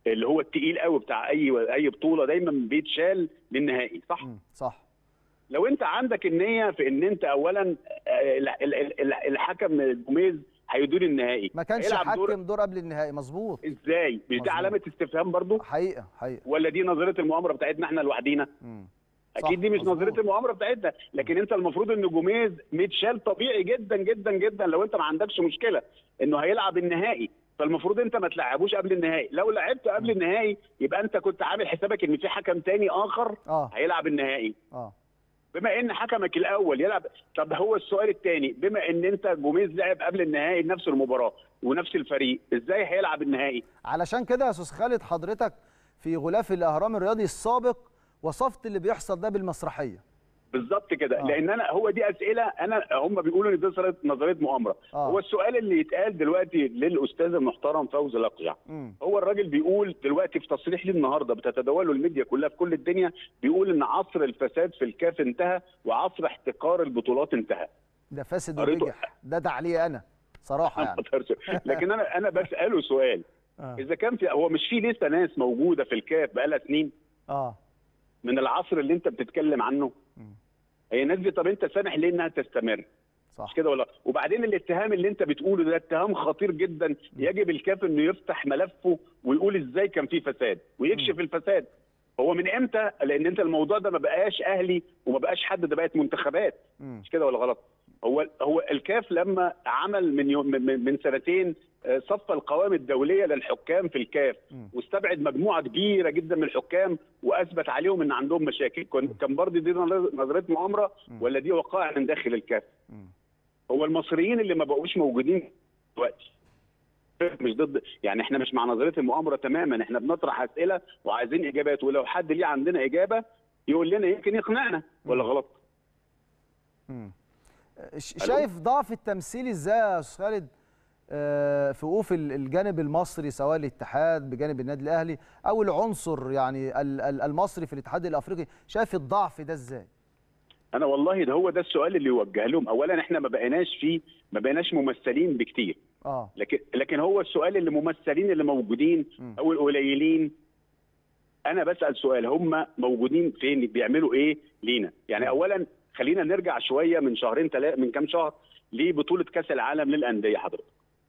اللي هو التقيل قوي بتاع اي اي بطوله دايما بيتشال للنهائي صح مم. صح لو انت عندك النيه في ان انت اولا آه، ال- ال- ال- ال- الحكم جوميز هيدور النهائي ما كانش هيلعب دور حكم دور قبل النهائي مظبوط ازاي مش مظبوط. دي علامه استفهام برضو حقيقه حقيقه ولا دي نظريه المؤامره بتاعتنا احنا لوحدينا مم. صح، اكيد دي مش مظبوط. نظريه المؤامره بتاعتنا لكن انت المفروض ان جوميز متشال طبيعي جدا جدا جدا لو انت ما عندكش مشكله انه هيلعب النهائي فالمفروض انت ما تلعبوش قبل النهائي لو لعبت قبل النهائي يبقى انت كنت عامل حسابك ان في حكم تاني اخر اه هيلعب النهائي اه بما ان حكمك الاول يلعب طب هو السؤال الثاني بما ان انت جوميز لعب قبل النهائي نفس المباراه ونفس الفريق ازاي هيلعب النهائي علشان كده يا استاذ خالد حضرتك في غلاف الاهرام الرياضي السابق وصفت اللي بيحصل ده بالمسرحيه بالظبط كده آه. لان انا هو دي اسئله انا هم بيقولوا ان دي نظريه نظريه مؤامره آه. هو السؤال اللي يتقال دلوقتي للاستاذ المحترم فوزي لقجع مم. هو الراجل بيقول دلوقتي في تصريح ليه النهارده بتتداوله الميديا كلها في كل الدنيا بيقول ان عصر الفساد في الكاف انتهى وعصر احتكار البطولات انتهى ده فاسد قريته. ونجح ده تعليق انا صراحه ما يعني أقدرش. لكن انا انا بساله سؤال اه اذا كان في هو مش في لسه ناس موجوده في الكاف بقالها سنين اه من العصر اللي انت بتتكلم عنه مم. هي الناس دي طب انت سامح ليه انها تستمر صح مش كده ولا وبعدين الاتهام اللي انت بتقوله ده اتهام خطير جدا يجب الكاف انه يفتح ملفه ويقول ازاي كان في فساد ويكشف الفساد هو من امتى لان انت الموضوع ده ما بقاش اهلي وما بقاش حد ده بقت منتخبات مم. مش كده ولا غلط هو هو الكاف لما عمل من يوم من, من سنتين آه، صف القوائم الدوليه للحكام في الكاف مم. واستبعد مجموعه كبيره جدا من الحكام واثبت عليهم ان عندهم مشاكل كان كان برضه دي نظريه مؤامره ولا دي وقائع من داخل الكاف مم. هو المصريين اللي ما بقوش موجودين دلوقتي مش ضد يعني احنا مش مع نظريه المؤامره تماما احنا بنطرح اسئله وعايزين اجابات ولو حد ليه عندنا اجابه يقول لنا يمكن يقنعنا ولا غلط مم. ش- ألو؟ شايف ضعف التمثيل ازاي يا استاذ خالد آه، في وقوف ال- الجانب المصري سواء الاتحاد بجانب النادي الاهلي او العنصر يعني ال- ال- المصري في الاتحاد الافريقي شايف الضعف ده ازاي انا والله ده هو ده السؤال اللي يوجه لهم اولا احنا ما بقيناش فيه ما بقيناش ممثلين بكتير اه لكن لكن هو السؤال اللي ممثلين اللي موجودين مم. او القليلين انا بسال سؤال هم موجودين فين بيعملوا ايه لينا يعني اولا خلينا نرجع شويه من شهرين ثلاثه من كام شهر لبطوله كاس العالم للانديه حضرتك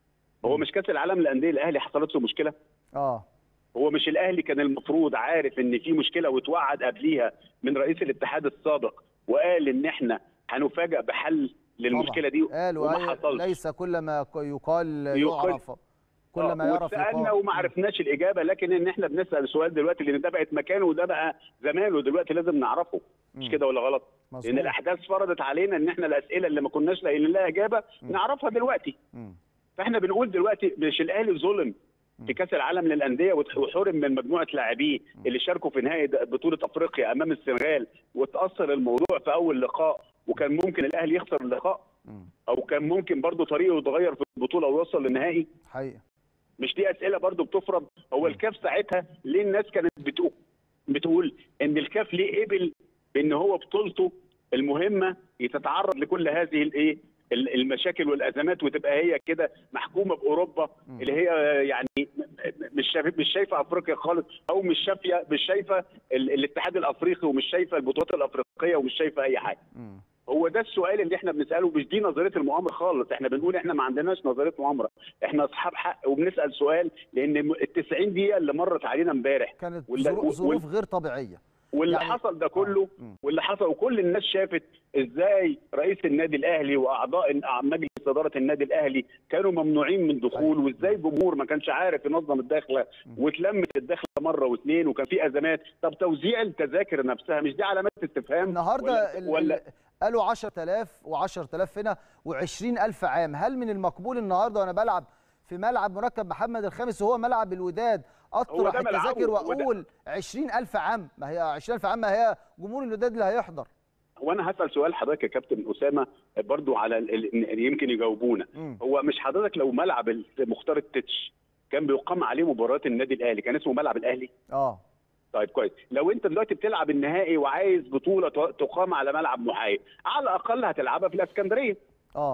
هو مش كاس العالم للانديه الاهلي حصلت له مشكله اه هو مش الاهلي كان المفروض عارف ان في مشكله واتوعد قبليها من رئيس الاتحاد السابق وقال ان احنا هنفاجئ بحل للمشكله دي قالوا وما أي- حصلش ليس كل ما ك- يقال يقال- يعرف كل ما يعرف سالنا يقال وما عرفناش الاجابه لكن ان احنا بنسال سؤال دلوقتي لان ده بقت مكانه وده بقى زمانه دلوقتي لازم نعرفه مش مم. كده ولا غلط؟ مظبوط. لان الاحداث فرضت علينا ان احنا الاسئله اللي ما كناش لاقيين لها اجابه نعرفها دلوقتي مم. فاحنا بنقول دلوقتي مش الاهلي ظلم في كاس العالم للانديه وت- وحرم من مجموعه لاعبيه اللي شاركوا في نهائي د- بطوله افريقيا امام السنغال وتاثر الموضوع في اول لقاء وكان ممكن الاهلي يخسر اللقاء مم. او كان ممكن برضه طريقه يتغير في البطوله ويوصل للنهائي حقيقه مش دي اسئله برضو بتفرض هو الكاف ساعتها ليه الناس كانت بتقول بتقول ان الكاف ليه قبل بان هو بطولته المهمه تتعرض لكل هذه الايه ال- المشاكل والازمات وتبقى هي كده محكومه باوروبا مم. اللي هي يعني م- م- مش شايفه مش شايفه افريقيا خالص او مش شايفه مش شايفه ال- الاتحاد الافريقي ومش شايفه البطولات الافريقيه ومش شايفه اي حاجه مم. هو ده السؤال اللي احنا بنساله مش دي نظريه المؤامره خالص احنا بنقول احنا ما عندناش نظريه مؤامره احنا اصحاب حق وبنسال سؤال لان ال 90 دقيقه اللي مرت علينا امبارح كانت ولا- ظروف, وال- ظروف غير طبيعيه واللي يعني- حصل ده كله آه. مم. واللي حصل وكل الناس شافت ازاي رئيس النادي الاهلي واعضاء مجلس اداره النادي الاهلي كانوا ممنوعين من دخول أيوة. وازاي الجمهور ما كانش عارف ينظم الدخله واتلمت الدخله مره واثنين وكان في ازمات طب توزيع التذاكر نفسها مش دي علامات استفهام النهارده ولا, ال- ولا ال- قالوا 10000 و10000 هنا و20000 عام هل من المقبول النهارده وانا بلعب في ملعب مركب محمد الخامس وهو ملعب الوداد اطرح ده ملعبه، التذاكر هو ده- واقول 20000 عام ما هي 20000 عام ما هي جمهور الوداد اللي هيحضر وانا هسال سؤال حضرتك يا كابتن اسامه برضو على ال- ال- يمكن يجاوبونا مم. هو مش حضرتك لو ملعب ال- مختار التتش كان بيقام عليه مباريات النادي الاهلي كان اسمه ملعب الاهلي اه طيب كويس لو انت دلوقتي بتلعب النهائي وعايز بطوله ت- تقام على ملعب محايد على الاقل هتلعبها في الاسكندريه اه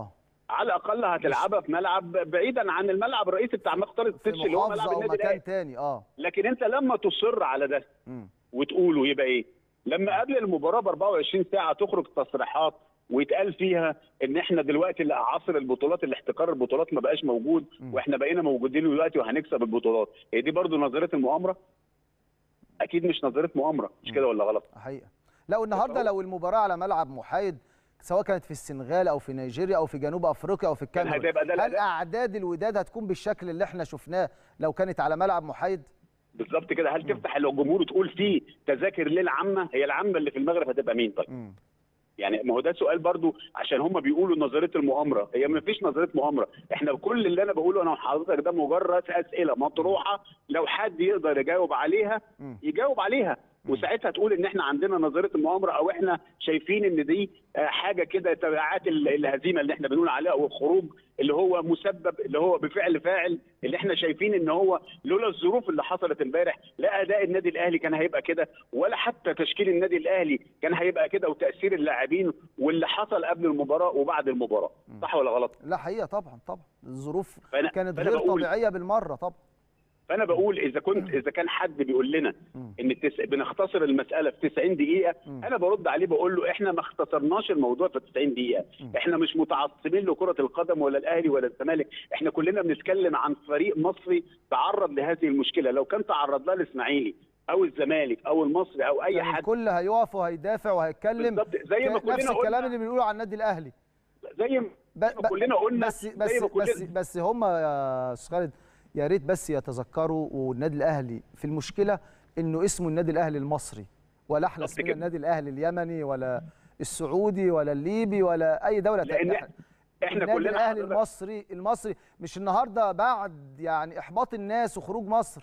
على الاقل هتلعبها في ملعب بعيدا عن الملعب الرئيسي بتاع مختار في التتش اللي هو محافظه ملعب او النادي مكان الاهلي تاني اه لكن انت لما تصر على ده مم. وتقوله يبقى ايه؟ لما قبل المباراه ب 24 ساعه تخرج تصريحات ويتقال فيها ان احنا دلوقتي اللي عصر البطولات اللي احتكار البطولات ما بقاش موجود مم. واحنا بقينا موجودين دلوقتي وهنكسب البطولات هي دي برضو نظريه المؤامره اكيد مش نظريه مؤامره مش مم. كده ولا غلط حقيقه لا والنهارده هو- لو المباراه على ملعب محايد سواء كانت في السنغال او في نيجيريا او في جنوب افريقيا او في كان الكاميرون هتبقى ده هل الأداء. اعداد الوداد هتكون بالشكل اللي احنا شفناه لو كانت على ملعب محايد بالظبط كده هل تفتح الجمهور وتقول فيه تذاكر للعامه هي العامه اللي في المغرب هتبقى مين طيب مم. يعني ما هو ده سؤال برضو عشان هم بيقولوا نظريه المؤامره هي ما فيش نظريه مؤامره احنا كل اللي انا بقوله انا وحضرتك ده مجرد اسئله مطروحه لو حد يقدر يجاوب عليها مم. يجاوب عليها مم. وساعتها تقول ان احنا عندنا نظريه المؤامره او احنا شايفين ان دي آه، حاجه كده تبعات ال- الهزيمه اللي احنا بنقول عليها او الخروج اللي هو مسبب اللي هو بفعل فاعل اللي احنا شايفين ان هو لولا الظروف اللي حصلت امبارح لا اداء النادي الاهلي كان هيبقى كده ولا حتى تشكيل النادي الاهلي كان هيبقى كده وتاثير اللاعبين واللي حصل قبل المباراه وبعد المباراه مم. صح ولا غلط؟ لا حقيقه طبعا طبعا الظروف فأنا كانت فأنا غير بقول طبيعيه بالمره طبعا فانا بقول اذا كنت اذا كان حد بيقول لنا مم. ان التس... بنختصر المساله في 90 دقيقه مم. انا برد عليه بقول له احنا ما اختصرناش الموضوع في 90 دقيقه مم. احنا مش متعصبين لكره القدم ولا الاهلي ولا الزمالك احنا كلنا بنتكلم عن فريق مصري تعرض لهذه المشكله لو كان تعرض لها الاسماعيلي او الزمالك او المصري او اي يعني حد الكل هيقف وهيدافع وهيتكلم بالظبط زي ما ك- نفس كلنا الكلام قلنا اللي بنقوله على النادي الاهلي زي ما ب- ب- كلنا قلنا بس زي بس ما كلنا- بس بس هم يا استاذ خالد يا ريت بس يتذكروا والنادي الاهلي في المشكله انه اسمه النادي الاهلي المصري ولا احنا بالظبط اسمنا كده. النادي الاهلي اليمني ولا السعودي ولا الليبي ولا اي دوله لان تانية. احنا احنا النادي كلنا الاهلي حضرتك- المصري المصري مش النهارده بعد يعني احباط الناس وخروج مصر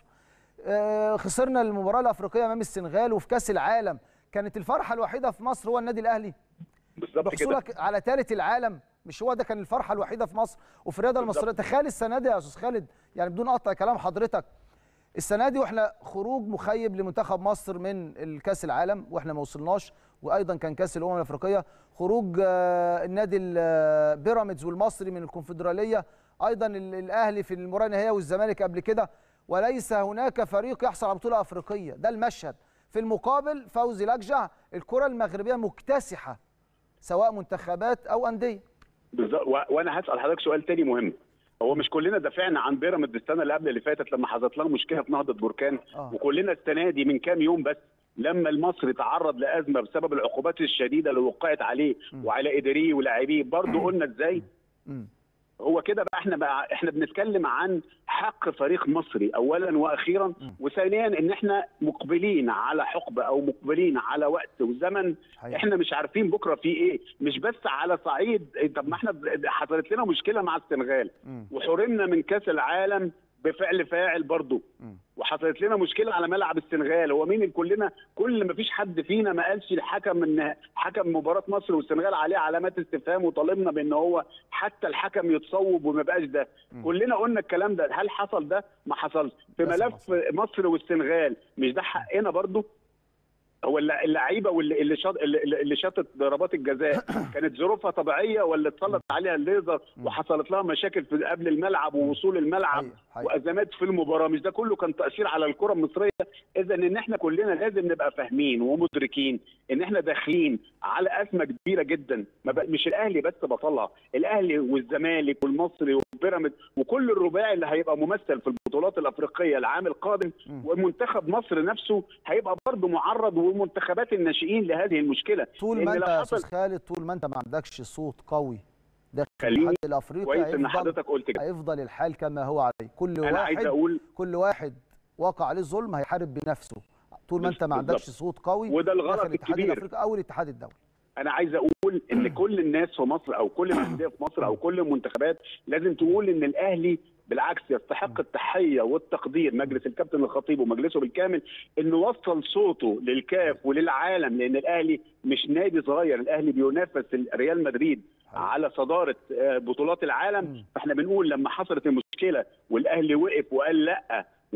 آه، خسرنا المباراه الافريقيه امام السنغال وفي كاس العالم كانت الفرحه الوحيده في مصر هو النادي الاهلي بالظبط كده بحصولك على ثالث العالم مش هو ده كان الفرحه الوحيده في مصر وفي الرياضه بالظبط. المصريه تخيل السنه دي يا استاذ خالد يعني بدون قطع كلام حضرتك السنه دي واحنا خروج مخيب لمنتخب مصر من الكاس العالم واحنا ما وصلناش وايضا كان كاس الامم الافريقيه خروج آه، النادي ال- آه، بيراميدز والمصري من الكونفدراليه ايضا ال- الاهلي في المباراه النهائيه والزمالك قبل كده وليس هناك فريق يحصل على بطوله افريقيه ده المشهد في المقابل فوزي لجع الكره المغربيه مكتسحه سواء منتخبات او انديه بالظبط و- وانا هسال حضرتك سؤال تاني مهم هو مش كلنا دافعنا عن بيراميدز السنه اللي قبل اللي فاتت لما حصلت لها مشكله في نهضه بركان آه. وكلنا السنه دي من كام يوم بس لما المصري تعرض لازمه بسبب العقوبات الشديده اللي وقعت عليه م. وعلى اداريه ولاعبيه برضه قلنا ازاي مم. هو كده بقى احنا بقى احنا بنتكلم عن حق فريق مصري اولا واخيرا وثانيا ان احنا مقبلين على حقبه او مقبلين على وقت وزمن حقيقي. احنا مش عارفين بكره في ايه مش بس على صعيد طب ما احنا ب- حصلت لنا مشكله مع السنغال مم. وحرمنا من كاس العالم بفعل فاعل برضه مم. وحصلت لنا مشكله على ملعب السنغال هو مين اللي كلنا كل ما فيش حد فينا ما قالش الحكم ان حكم مباراه مصر والسنغال عليه علامات استفهام وطالبنا بان هو حتى الحكم يتصوب وما بقاش ده مم. كلنا قلنا الكلام ده هل حصل ده ما حصلش في للأسف ملف حصل. مصر والسنغال مش ده حقنا برضه هو الل- اللعيبه واللي اللي شاط اللي اللي شاطت ضربات الجزاء كانت ظروفها طبيعيه ولا اتسلط عليها الليزر مم. وحصلت لها مشاكل في قبل الملعب ووصول الملعب حقيقي. حقيقي. وازمات في المباراه مش ده كله كان تاثير على الكره المصريه اذا ان احنا كلنا لازم نبقى فاهمين ومدركين ان احنا داخلين على ازمه كبيره جدا ما بق- مش الاهلي بس بطلها الاهلي والزمالك والمصري وبيراميدز وكل الرباعي اللي هيبقى ممثل في البطولات الافريقيه العام القادم مم. ومنتخب مصر نفسه هيبقى برضه معرض ومنتخبات الناشئين لهذه المشكله طول لأن ما انت لو يا حصل- استاذ خالد طول ما انت ما عندكش صوت قوي داخل خليني- الاتحاد الافريقي كويس ان هيفضل حضرتك قلت كده هيفضل الحال كما هو عليه كل انا عايز واحد اقول كل واحد وقع عليه الظلم هيحارب بنفسه طول ما انت ما بالظبط. عندكش صوت قوي وده الغلط داخل الاتحاد الكبير. الافريقي او الاتحاد الدولي انا عايز اقول ان كل الناس في مصر او كل الانديه في مصر او كل المنتخبات لازم تقول ان الاهلي بالعكس يستحق التحيه والتقدير مجلس الكابتن الخطيب ومجلسه بالكامل انه وصل صوته للكاف وللعالم لان الاهلي مش نادي صغير الاهلي بينافس ريال مدريد حقيقي. على صداره آه، بطولات العالم مم. فاحنا بنقول لما حصلت المشكله والاهلي وقف وقال لا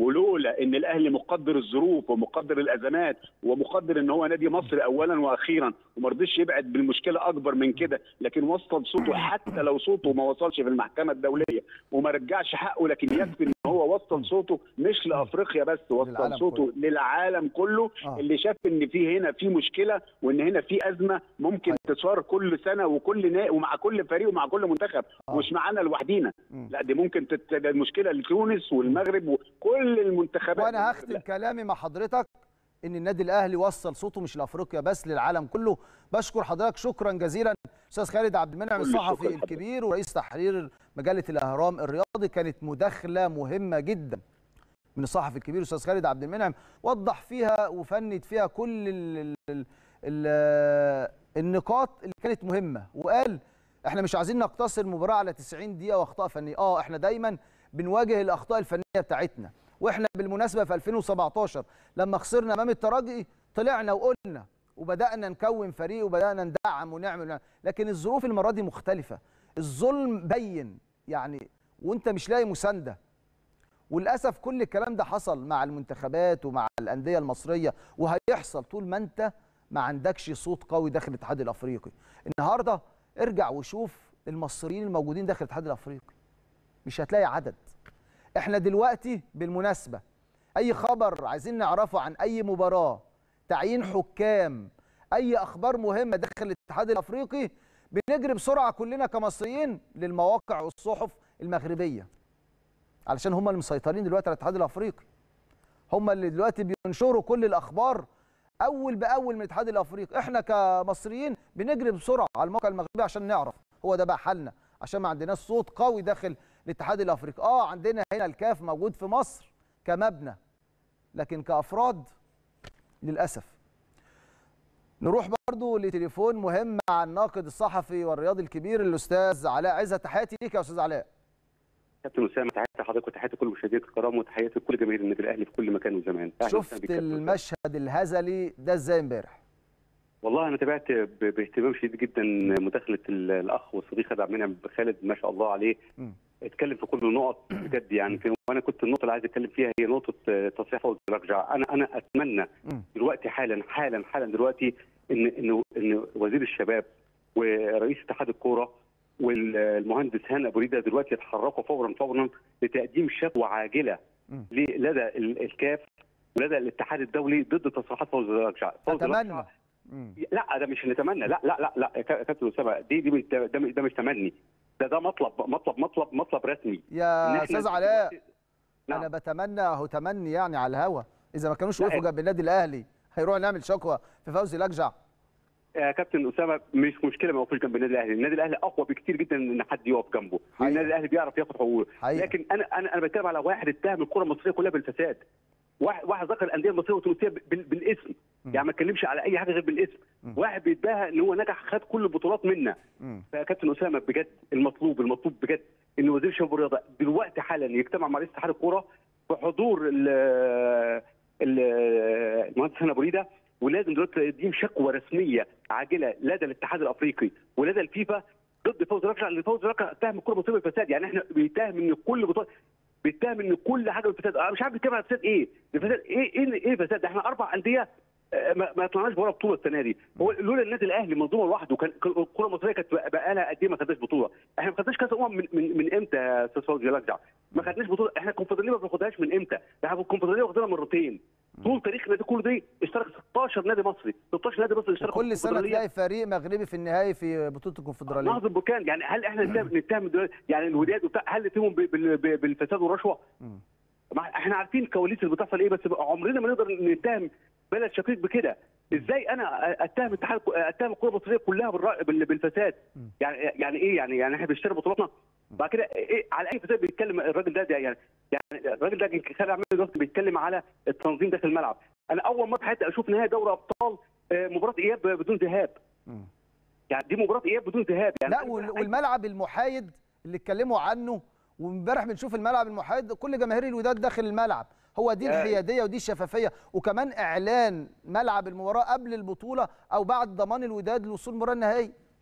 ولولا ان الاهلي مقدر الظروف ومقدر الازمات ومقدر ان هو نادي مصر اولا واخيرا وما رضيش يبعد بالمشكله اكبر من كده لكن وصل صوته حتى لو صوته ما وصلش في المحكمه الدوليه وما رجعش حقه لكن يكفي ان هو وصل صوته مش لافريقيا بس وصل للعالم صوته للعالم كله آه. اللي شاف ان في هنا في مشكله وان هنا في ازمه ممكن تثار كل سنه وكل نا... ومع كل فريق ومع كل منتخب آه. مش معانا لوحدينا مم. لا دي ممكن تت... ده المشكله لتونس والمغرب وكل المنتخبات وانا هختم كلامي مع حضرتك ان النادي الاهلي وصل صوته مش لافريقيا بس للعالم كله بشكر حضرتك شكرا جزيلا استاذ خالد عبد المنعم كل الشكر الصحفي لحضرتك. الكبير ورئيس تحرير مجله الاهرام الرياضي كانت مداخله مهمه جدا من الصحفي الكبير استاذ خالد عبد المنعم وضح فيها وفند فيها كل ال ال ال ال النقاط اللي كانت مهمه وقال احنا مش عايزين نقتصر المباراه على 90 دقيقه واخطاء فنيه اه احنا دايما بنواجه الاخطاء الفنيه بتاعتنا واحنا بالمناسبه في 2017 لما خسرنا امام الترجي طلعنا وقلنا وبدانا نكون فريق وبدانا ندعم ونعمل لكن الظروف المره دي مختلفه الظلم بين يعني وانت مش لاقي مسانده وللاسف كل الكلام ده حصل مع المنتخبات ومع الانديه المصريه وهيحصل طول ما انت ما عندكش صوت قوي داخل الاتحاد الافريقي النهارده ارجع وشوف المصريين الموجودين داخل الاتحاد الافريقي مش هتلاقي عدد احنا دلوقتي بالمناسبه اي خبر عايزين نعرفه عن اي مباراه تعيين حكام اي اخبار مهمه داخل الاتحاد الافريقي بنجري بسرعه كلنا كمصريين للمواقع والصحف المغربيه علشان هم اللي مسيطرين دلوقتي على الاتحاد الافريقي هم اللي دلوقتي بينشروا كل الاخبار اول باول من الاتحاد الافريقي احنا كمصريين بنجري بسرعه على الموقع المغربي عشان نعرف هو ده بقى حالنا عشان ما عندناش صوت قوي داخل الاتحاد الافريقي اه عندنا هنا الكاف موجود في مصر كمبنى لكن كافراد للاسف نروح برضو لتليفون مهم مع الناقد الصحفي والرياضي الكبير الاستاذ علاء عزت تحياتي ليك يا استاذ علاء كابتن اسامه تحياتي لحضرتك وتحياتي لكل مشاهديك الكرام وتحياتي لكل جماهير النادي الاهلي في كل مكان وزمان أهلاً وسهلاً شفت بيك كابتن أسامة. المشهد الهزلي ده ازاي امبارح والله انا تابعت ب- باهتمام شديد جدا مداخله ال- الاخ والصديق خالد عبد المنعم خالد ما شاء الله عليه مم. اتكلم في كل النقط بجد يعني في وانا كنت النقطه اللي عايز اتكلم فيها هي نقطه آه، تصحيح فوز الرجعه انا انا اتمنى مم. دلوقتي حالا حالا حالا دلوقتي ان ان ان وزير الشباب ورئيس اتحاد الكوره والمهندس هاني ابو ريده دلوقتي يتحركوا فورا فورا لتقديم شكوى عاجله مم. ل- لدى ال- الكاف ولدى الاتحاد الدولي ضد تصريحات فوز الرجعه فوز اتمنى الرجعة مم. لا ده مش نتمنى لا لا لا لا يا كا- كابتن اسامه دي دي مش- ده, ده ده مش تمني ده ده مطلب مطلب مطلب مطلب رسمي إن يا إحنا استاذ علاء دلوقتي- نعم. انا بتمنى اهو تمني يعني على الهوا اذا ما كانوش لا، وقفوا جنب النادي الاهلي هيروح نعمل شكوى في فوزي لجع يا كابتن اسامه مش مشكله ما يقفوش جنب النادي الاهلي، النادي الاهلي اقوى بكتير جدا ان حد يقف جنبه، حقيقة. النادي الاهلي بيعرف ياخد حقوقه، حقيقة. لكن انا انا انا بتكلم على واحد اتهم الكره المصريه كلها بالفساد. واحد واحد ذكر الانديه المصريه والتونسيه بال- بالاسم، مم. يعني ما اتكلمش على اي حاجه غير بالاسم، مم. واحد بيتباهى ان هو نجح خد كل البطولات منا، مم. فيا كابتن اسامه بجد المطلوب المطلوب بجد ان وزير الشباب والرياضه دلوقتي حالا يجتمع مع رئيس اتحاد الكوره بحضور ال ال- المهندس هاني ابو ريده ولازم دلوقتي تقديم شكوى رسميه عاجله لدى الاتحاد الافريقي ولدى الفيفا ضد فوز ركعه لان فوز ركعه اتهم الكره المصريه بالفساد يعني احنا بيتهم ان كل بطوله بيتهم ان كل حاجه بالفساد انا مش عارف بيتكلم على الفساد ايه الفساد ايه ايه ايه الفساد ده احنا اربع انديه آه، ما ما طلعناش بره بطوله السنه دي هو لولا النادي الاهلي منظومه لوحده كان كان الكره المصريه كانت بقى لها قد ايه ما خدناش بطوله احنا ما خدناش كاس امم من, من, من امتى يا استاذ فوزي لجع ما خدناش بطوله احنا الكونفدراليه ما بناخدهاش من امتى ده احنا الكونفدراليه واخدينها مرتين طول تاريخ النادي كله دي اشترك 16 نادي مصري 16 نادي مصري اشتركوا كل سنه تلاقي فريق مغربي في النهائي في بطوله الكونفدراليه نهضه البركان يعني هل احنا نتهم نتهم دلوقتي- يعني الوداد وبتاع هل نتهمهم ب- بال- ب- بالفساد والرشوه؟ مم. ما احنا عارفين الكواليس اللي بتحصل ايه بس عمرنا ما نقدر نتهم بلد شقيق بكده ازاي انا اتهم اتحاد اتهم الكره المصريه كلها بالر- بال- بالفساد مم. يعني يعني ايه يعني يعني احنا بنشتري بطولاتنا بعد كده ايه على اي فساد بيتكلم الراجل ده, ده يعني يعني الراجل ده كان خالد عماد دلوقتي بيتكلم على التنظيم داخل الملعب انا اول مره في حياتي اشوف نهائي دوري ابطال آه، مباراه اياب بدون ذهاب مم. يعني دي مباراه اياب بدون ذهاب يعني لا وال- والملعب المحايد اللي اتكلموا عنه وامبارح بنشوف الملعب المحايد كل جماهير الوداد داخل الملعب هو دي يا- الحياديه ودي الشفافيه وكمان اعلان ملعب المباراه قبل البطوله او بعد ضمان الوداد لوصول المباراه النهائيه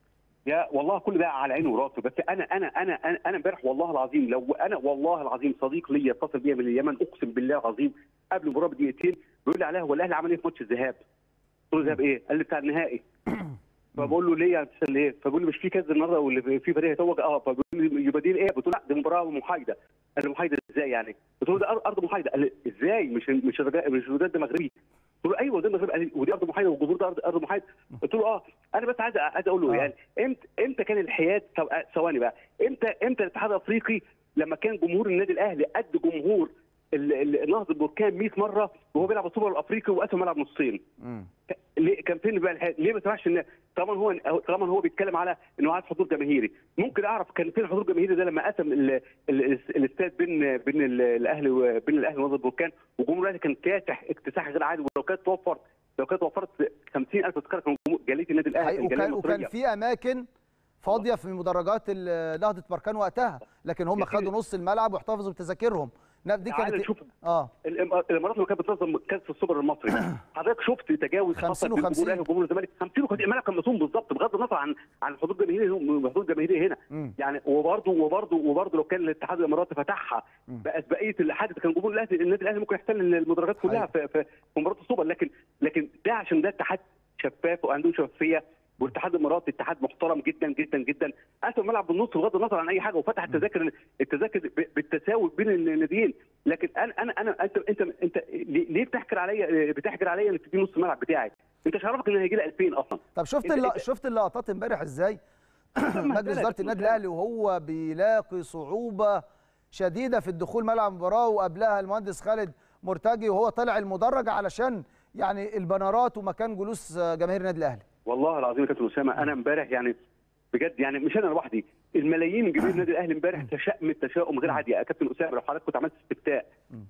يا والله كل ده على عيني وراسي بس انا انا انا انا انا امبارح والله العظيم لو انا والله العظيم صديق ليا اتصل بيا من اليمن اقسم بالله العظيم قبل المباراه بدقيقتين بيقول لي عليها هو الاهلي عمل ايه في ماتش الذهاب؟ قلت له ذهاب ايه؟ قال لي بتاع النهائي فبقول له ليه بتسال ليه؟ فبيقول لي مش في كاس النهارده واللي في فريق هيتوج اه فبيقول لي يبقى دي ايه؟ قلت له لا دي مباراه محايده قال لي محايده ازاي يعني؟ قلت له ده أر- ارض محايده قال لي ازاي مش مش الرجاء- مش الوداد ده مغربي قلت له ايوه ده مغربي قال لي ودي ارض محايده والجمهور ده ارض ارض محايده قلت له اه انا بس عايز عايز اقول له آه. يعني امتى امتى كان الحياد طب آه، ثواني بقى امتى امتى الاتحاد الافريقي لما كان جمهور النادي الاهلي قد جمهور ال- ال- نهضه البركان 100 مره وهو بيلعب السوبر الافريقي وقسم ملعب نصين مم. ليه كان فين بقى الحياد؟ ليه ما سمعش ان طالما هو طالما هو بيتكلم على انه عايز حضور جماهيري ممكن اعرف كان فين الحضور الجماهيري ده لما قسم ال- ال- الاستاد بين بين ال- الاهلي وبين الاهلي ونهضه البركان وجمهور الاهلي كان كاسح اكتساح غير عادي ولو كانت توفرت لو كانت وفرت 50000 تذكره كان جمهور- جاليه النادي الاهلي حقيقي الجالية وكان وكان المصرية. في اماكن فاضيه في مدرجات ال- نهضه بركان وقتها لكن هم يا سيدي. خدوا نص الملعب واحتفظوا بتذاكرهم نعم، دي تعال كانت نشوف اه الإم- الامارات لما كانت بتنظم كاس السوبر المصري حضرتك شفت تجاوز 50 حصل بين و50. جمهور الاهلي وجمهور الزمالك 50 و50 الملعب كان مصوم بالظبط بغض النظر عن عن الحضور الجماهيري الحضور الجماهيري هنا مم. يعني وبرضه وبرضه وبرضه لو كان الاتحاد الاماراتي فتحها مم. باسبقيه الحادث كان جمهور الاهلي النادي الاهلي ممكن يحتل المدرجات كلها في في في مباراه السوبر لكن لكن ده عشان ده اتحاد شفاف وعنده شفافيه والاتحاد الاماراتي اتحاد محترم جدا جدا جدا قسم الملعب بالنص بغض النظر عن اي حاجه وفتح التذاكر التذاكر ب- بالتساوي بين الناديين لكن انا انا انا انت انت انت ليه ليه بتحكر عليا بتحكر عليا انك تديني نص الملعب بتاعي انت مش عارفك ان هيجي لي 2000 اصلا طب شفت إنت- الل... إنت- شفت اللقطات امبارح ازاي مجلس مهزلة اداره كابتن النادي أسامة. الاهلي وهو بيلاقي صعوبه شديده في الدخول ملعب المباراه وقبلها المهندس خالد مرتجي وهو طالع المدرج علشان يعني البنرات ومكان جلوس جماهير النادي الاهلي والله العظيم يا كابتن اسامه انا امبارح يعني بجد يعني مش انا لوحدي الملايين من جماهير النادي الاهلي امبارح تشائم تشاؤم غير عادي يا كابتن اسامه لو حضرتك كنت عملت استفتاء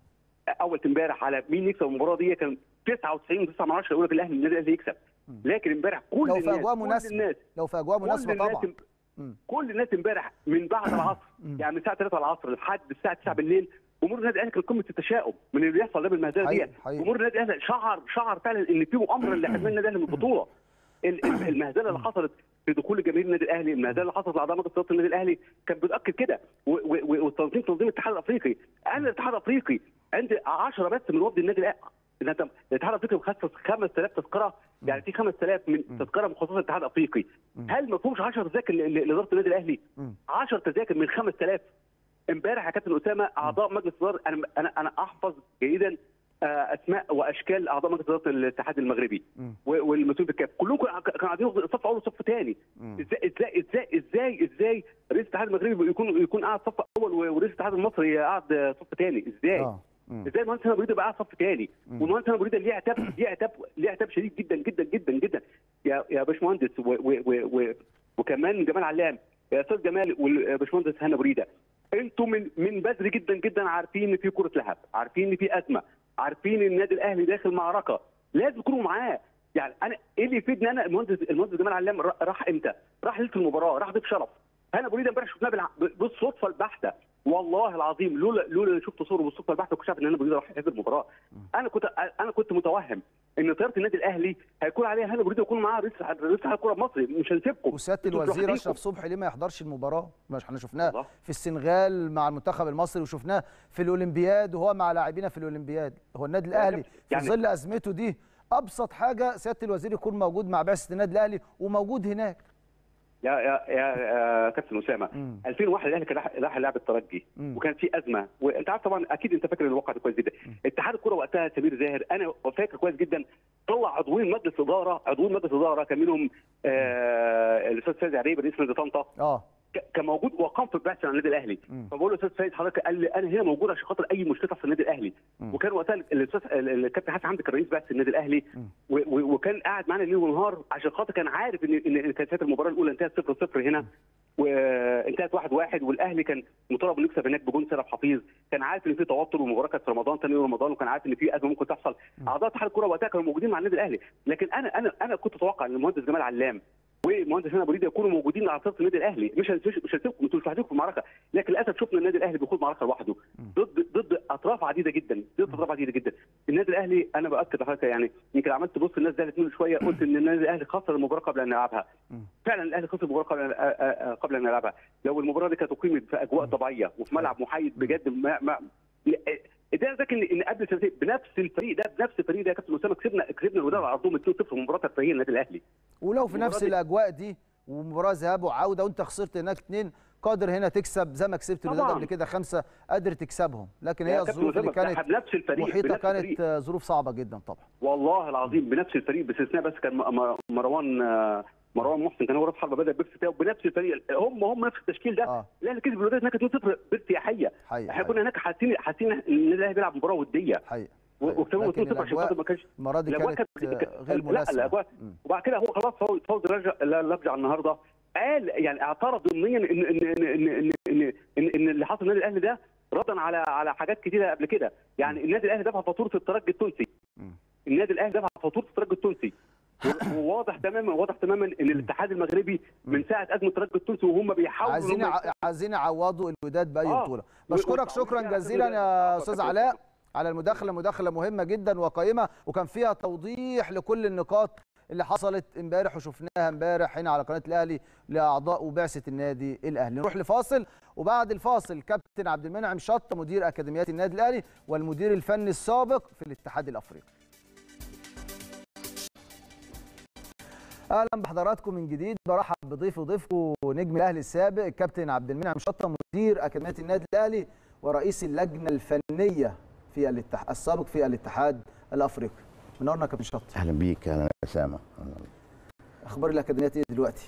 اول امبارح على مين يكسب المباراه دي كان 99 9 من 10 يقول لك الاهلي النادي الاهلي يكسب لكن امبارح كل لو في الناس اجواء كل مناسبه الناس لو في اجواء كل مناسبه الناس طبعا مم. كل الناس امبارح من بعد العصر يعني من الساعه 3 العصر لحد الساعه 9 بالليل جمهور النادي الاهلي كان قمه التشاؤم من اللي بيحصل ده بالمهزله دي حقيقي- حقيقي. جمهور النادي الاهلي شعر شعر فعلا ان في مؤامره اللي حرمان النادي الاهلي من البطوله ال- ال- المهزله اللي حصلت في دخول جماهير النادي الاهلي المهزله اللي حصلت لاعضاء مجلس اداره النادي الاهلي كان بتاكد كده و- و- و- والتنظيم تنظيم الاتحاد الافريقي انا الاتحاد الافريقي عندي 10 بس من وفد النادي الاهلي ده انت الاتحاد الافريقي مخصص 5000 تذكره يعني في 5000 من تذكره مخصصه للاتحاد الافريقي هل ما فيهمش 10 تذاكر ل- ل- لاداره النادي الاهلي؟ مم. 10 تذاكر من 5000 امبارح يا كابتن اسامه اعضاء مجلس الاداره انا انا انا احفظ جيدا آه، اسماء واشكال اعضاء مجلس اداره الاتحاد المغربي مم. و- والمسؤول في الكاف كلهم كانوا كانوا قاعدين في صف اول وصف ثاني مم. ازاي ازاي ازاي ازاي ازاي رئيس الاتحاد المغربي يكون يكون قاعد صف اول و- ورئيس الاتحاد المصري قاعد صف ثاني ازاي؟ اه مم. ازاي المهندس هنا بريده بقى قاعد صف ثاني مم. والمهندس هنا بريده ليه عتاب ليه عتاب ليه عتاب شديد جدا جدا جدا جدا يا يا باشمهندس و و و و وكمان جمال علام يا استاذ جمال والباشمهندس هنا بريده انتوا من من بدري جدا جدا عارفين ان في كره لهب عارفين ان في ازمه عارفين ان النادي الاهلي داخل معركه لازم تكونوا معاه يعني انا ايه اللي يفيدني انا المهندس المهندس جمال علام را- راح امتى؟ راح ليله المباراه راح ضيف شرف هنا ابو ريده امبارح شفناه بالع- بالصدفه البحته والله العظيم لولا لولا إني شفت صوره بالصدفه البحته كنت عارف ان انا ابو ريده راح يحضر المباراه انا كنت انا كنت متوهم ان طياره النادي الاهلي هيكون عليها هنا ابو ريده ويكون معاه رئيس رئيس اتحاد الكره المصري مش هنسيبكم وسياده انتوا الوزير لوحديكم. اشرف صبحي ليه ما يحضرش المباراه؟ مش احنا شفناه الله. في السنغال مع المنتخب المصري وشفناه في الاولمبياد وهو مع لاعبينا في الاولمبياد هو النادي الاهلي في يعني- ظل ازمته دي ابسط حاجه سياده الوزير يكون موجود مع بعثه النادي الاهلي وموجود هناك يا يا يا, يا كابتن اسامه مم. 2001 الاهلي كان راح- راح يلعب الترجي مم. وكان في ازمه وانت عارف طبعا اكيد انت فاكر الواقع ده كويس جدا اتحاد الكره وقتها سمير زاهر انا فاكر كويس جدا طلع عضوين مجلس اداره عضوين مجلس اداره كان منهم آه الاستاذ سيد عريب رئيس نادي طنطا اه ك- كان موجود وقام في البحث عن النادي الاهلي مم. فبقول له استاذ سيد حضرتك قال لي انا هنا موجود عشان خاطر اي مشكله في النادي الاهلي مم. وكان وقتها الاستاذ ال- الكابتن حسن حمدي كان رئيس بعثه النادي الاهلي مم. و- و- وكان قاعد معانا ليل ونهار عشان خاطر كان عارف ان ان إن كانت المباراه الاولى انتهت 0 0 هنا وانتهت 1 1 والاهلي كان مطالب انه يكسب هناك بجون سيرف حفيظ كان عارف ان في توتر والمباراه كانت في رمضان ثاني يوم رمضان وكان عارف ان في ازمه ممكن تحصل اعضاء اتحاد الكره وقتها كانوا موجودين مع النادي الاهلي لكن انا انا انا كنت اتوقع ان المهندس جمال علام والمهندس هنا بريده يكونوا موجودين على صف النادي الاهلي مش مش مش هسيبكم انتوا مش لوحدكم في المعركه لكن للاسف شفنا النادي الاهلي بيخوض معركه لوحده ضد ضد اطراف عديده جدا ضد اطراف عديده جدا النادي الاهلي انا باكد لحضرتك يعني يمكن عملت بص الناس زعلت مني شويه قلت ان النادي الاهلي خسر المباراه قبل ان يلعبها فعلا الاهلي خسر المباراه قبل أن- قبل ان يلعبها لو المباراه دي كانت اقيمت في اجواء طبيعيه وفي ملعب محايد بجد ما ما ده ذاك ان إن قبل سنتين بنفس الفريق ده بنفس الفريق ده يا كابتن اسامه كسبنا كسبنا الوداد على ارضهم 2-0 في مباراه ترفيهيه النادي الاهلي ولو في نفس المباراة دي- الاجواء دي ومباراه ذهاب وعوده وانت خسرت هناك اتنين قادر هنا تكسب زي ما كسبت الوداد طبعاً. قبل كده خمسه قادر تكسبهم لكن يا هي كابتن الظروف اللي أسامة، كانت إحنا بنفس الفريق محيطه بنفس كانت الفريق. آه، ظروف صعبه جدا طبعا والله العظيم بنفس الفريق باستثناء بس كان م- م- مروان آه، مروان محسن كان هو راس حربه بدا بيرس بتاعه بنفس الفريق هم هم نفس التشكيل ده اه الاهلي كسب الوداد هناك 2-0 بارتياحيه حقيقي احنا حقيقي كنا هناك حاسين حاسين ان النادي الاهلي بيلعب مباراه وديه حقيقي و- وكسبوا لكن 2-0 عشان الأجواء- خاطر ما كانش المره دي الأجواء كانت كانت- آه، غير لا، مناسبه الأجواء مم. وبعد كده هو خلاص فوز فوز رجع لبجع النهارده قال يعني اعترض ضمنيا ان ان ان ان ان ان, إن, إن اللي حصل النادي الاهلي ده ردا على على حاجات كتيره قبل كده يعني النادي الاهلي دفع فاتوره الترجي التونسي مم. النادي الاهلي دفع فاتوره الترجي التونسي و- وواضح تماما واضح تماما ان الاتحاد المغربي من ساعه ازمه الترجي التونسي وهم بيحاولوا عايزين إن هم يع- عايزين يعوضوا الوداد باي آه. بطوله و- بشكرك و- شكرا و- جزيلا و- يا و- استاذ و- علاء على المداخله مداخله مهمه جدا وقائمه وكان فيها توضيح لكل النقاط اللي حصلت امبارح وشفناها امبارح هنا على قناه الاهلي لاعضاء وبعثه النادي الاهلي نروح لفاصل وبعد الفاصل كابتن عبد المنعم شط مدير اكاديميات النادي الاهلي والمدير الفني السابق في الاتحاد الافريقي اهلا بحضراتكم من جديد برحب بضيف وضيفكم نجم الاهلي السابق الكابتن عبد المنعم شطه مدير اكاديميه النادي الاهلي ورئيس اللجنه الفنيه في الاتحاد السابق في الاتحاد الافريقي منورنا يا كابتن شطه اهلا بيك اهلا يا اسامه اخبار الاكاديميات ايه دلوقتي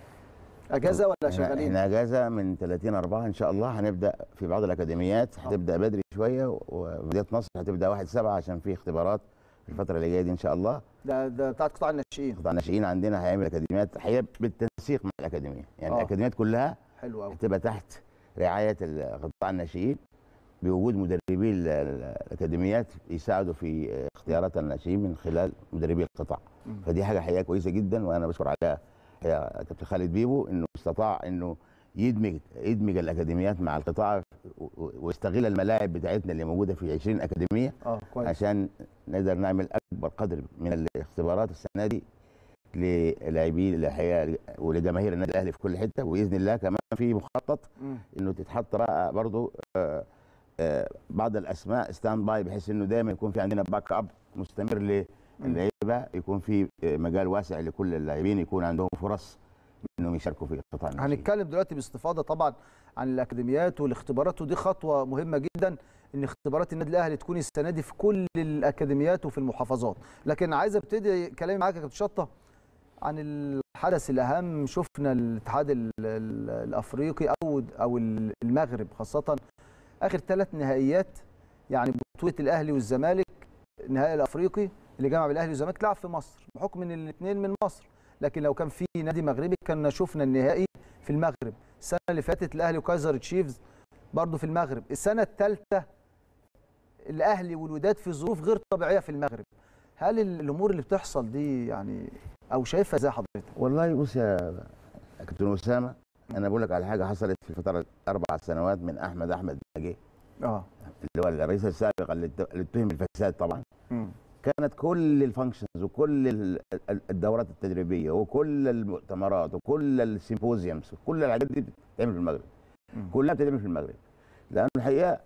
اجازه ولا احنا, شغالين احنا اجازه من 30 4 ان شاء الله هنبدا في بعض الاكاديميات هتبدا بدري شويه وبدايه نصر هتبدا 1 7 عشان في اختبارات في الفتره اللي جايه دي ان شاء الله ده ده بتاعت قطاع الناشئين قطاع الناشئين عندنا هيعمل اكاديميات الحقيقه بالتنسيق مع الاكاديميه يعني آه. الاكاديميات كلها حلو قوي هتبقى تحت رعايه ال- قطاع الناشئين بوجود مدربي ال- ال- الاكاديميات يساعدوا في اختيارات الناشئين من خلال مدربي القطاع مم. فدي حاجه حقيقه كويسه جدا وانا بشكر عليها يا كابتن خالد بيبو انه استطاع انه يدمج يدمج الاكاديميات مع القطاع و- و- ويستغل الملاعب بتاعتنا اللي موجوده في 20 اكاديميه اه كويس عشان نقدر نعمل اكبر قدر من الاختبارات السنه دي للاعبين الحقيقه ولجماهير النادي الاهلي في كل حته وباذن الله كمان في مخطط مم. انه تتحط بقى برضو آه، آه، بعض الاسماء ستاند باي بحيث انه دايما يكون في عندنا باك اب مستمر للعيبه يكون في آه، مجال واسع لكل اللاعبين يكون عندهم فرص انهم يشاركوا في قطاع الناشئين. هنتكلم دلوقتي باستفاضه طبعا عن الاكاديميات والاختبارات ودي خطوه مهمه جدا ان اختبارات النادي الاهلي تكون السنه دي في كل الاكاديميات وفي المحافظات لكن عايز ابتدي كلامي معاك يا كابتن شطه عن الحدث الاهم شفنا الاتحاد ال- ال- الافريقي او او المغرب خاصه اخر ثلاث نهائيات يعني بطوله الاهلي والزمالك النهائي الافريقي اللي جمع بالاهلي والزمالك لعب في مصر بحكم ان الاثنين من مصر لكن لو كان في نادي مغربي كنا شفنا النهائي في المغرب السنه اللي فاتت الاهلي وكايزر تشيفز برضه في المغرب السنه الثالثه الاهلي والوداد في ظروف غير طبيعيه في المغرب هل ال- الامور اللي بتحصل دي يعني او شايفها ازاي حضرتك والله بص يا كابتن اسامه انا بقول لك على حاجه حصلت في فتره اربع سنوات من احمد احمد نجيه اه اللي هو الرئيس السابق اللي ات- اللي اتهم بالفساد طبعا مم. كانت كل الفانكشنز وكل ال- ال- الدورات التدريبيه وكل المؤتمرات وكل السيمبوزيومز وكل الحاجات دي بتتعمل في المغرب مم. كلها بتتعمل في المغرب لانه الحقيقه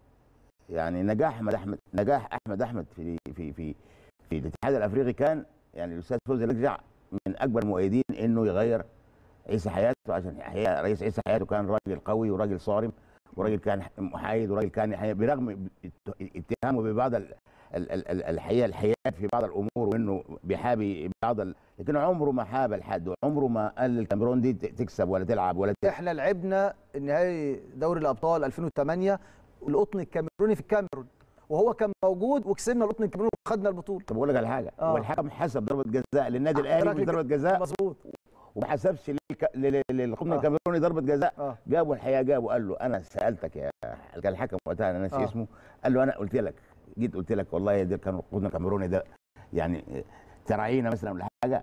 يعني نجاح احمد احمد نجاح احمد احمد في في في في الاتحاد الافريقي كان يعني الاستاذ فوزي رجع من اكبر المؤيدين انه يغير عيسى حياته عشان الحقيقه رئيس عيسى حياته كان راجل قوي وراجل صارم وراجل كان محايد وراجل كان حقيقة برغم اتهامه ببعض ال- ال- ال- ال- الحقيقه الحياد في بعض الامور وانه بيحابي بعض ال... لكن عمره ما حاب لحد وعمره ما قال للكاميرون دي ت- تكسب ولا تلعب ولا ت... احنا لعبنا النهائي دوري الابطال 2008 والقطن الكاميروني في الكاميرون وهو كان موجود وكسبنا القطن الكاميروني وخدنا البطوله طب اقول لك على حاجه آه. هو الحكم حسب ضربه جزاء للنادي آه، الاهلي راجل مش ضربه جزاء مظبوط وما حسبش للك- لل- للقطن آه. الكاميروني ضربه جزاء اه جابوا الحقيقه جابوا قال له انا سالتك يا كان الحكم وقتها انا ناسي آه. اسمه قال له انا قلت لك جيت قلت لك والله ده كان القطن الكاميروني ده يعني تراعينا مثلا ولا حاجه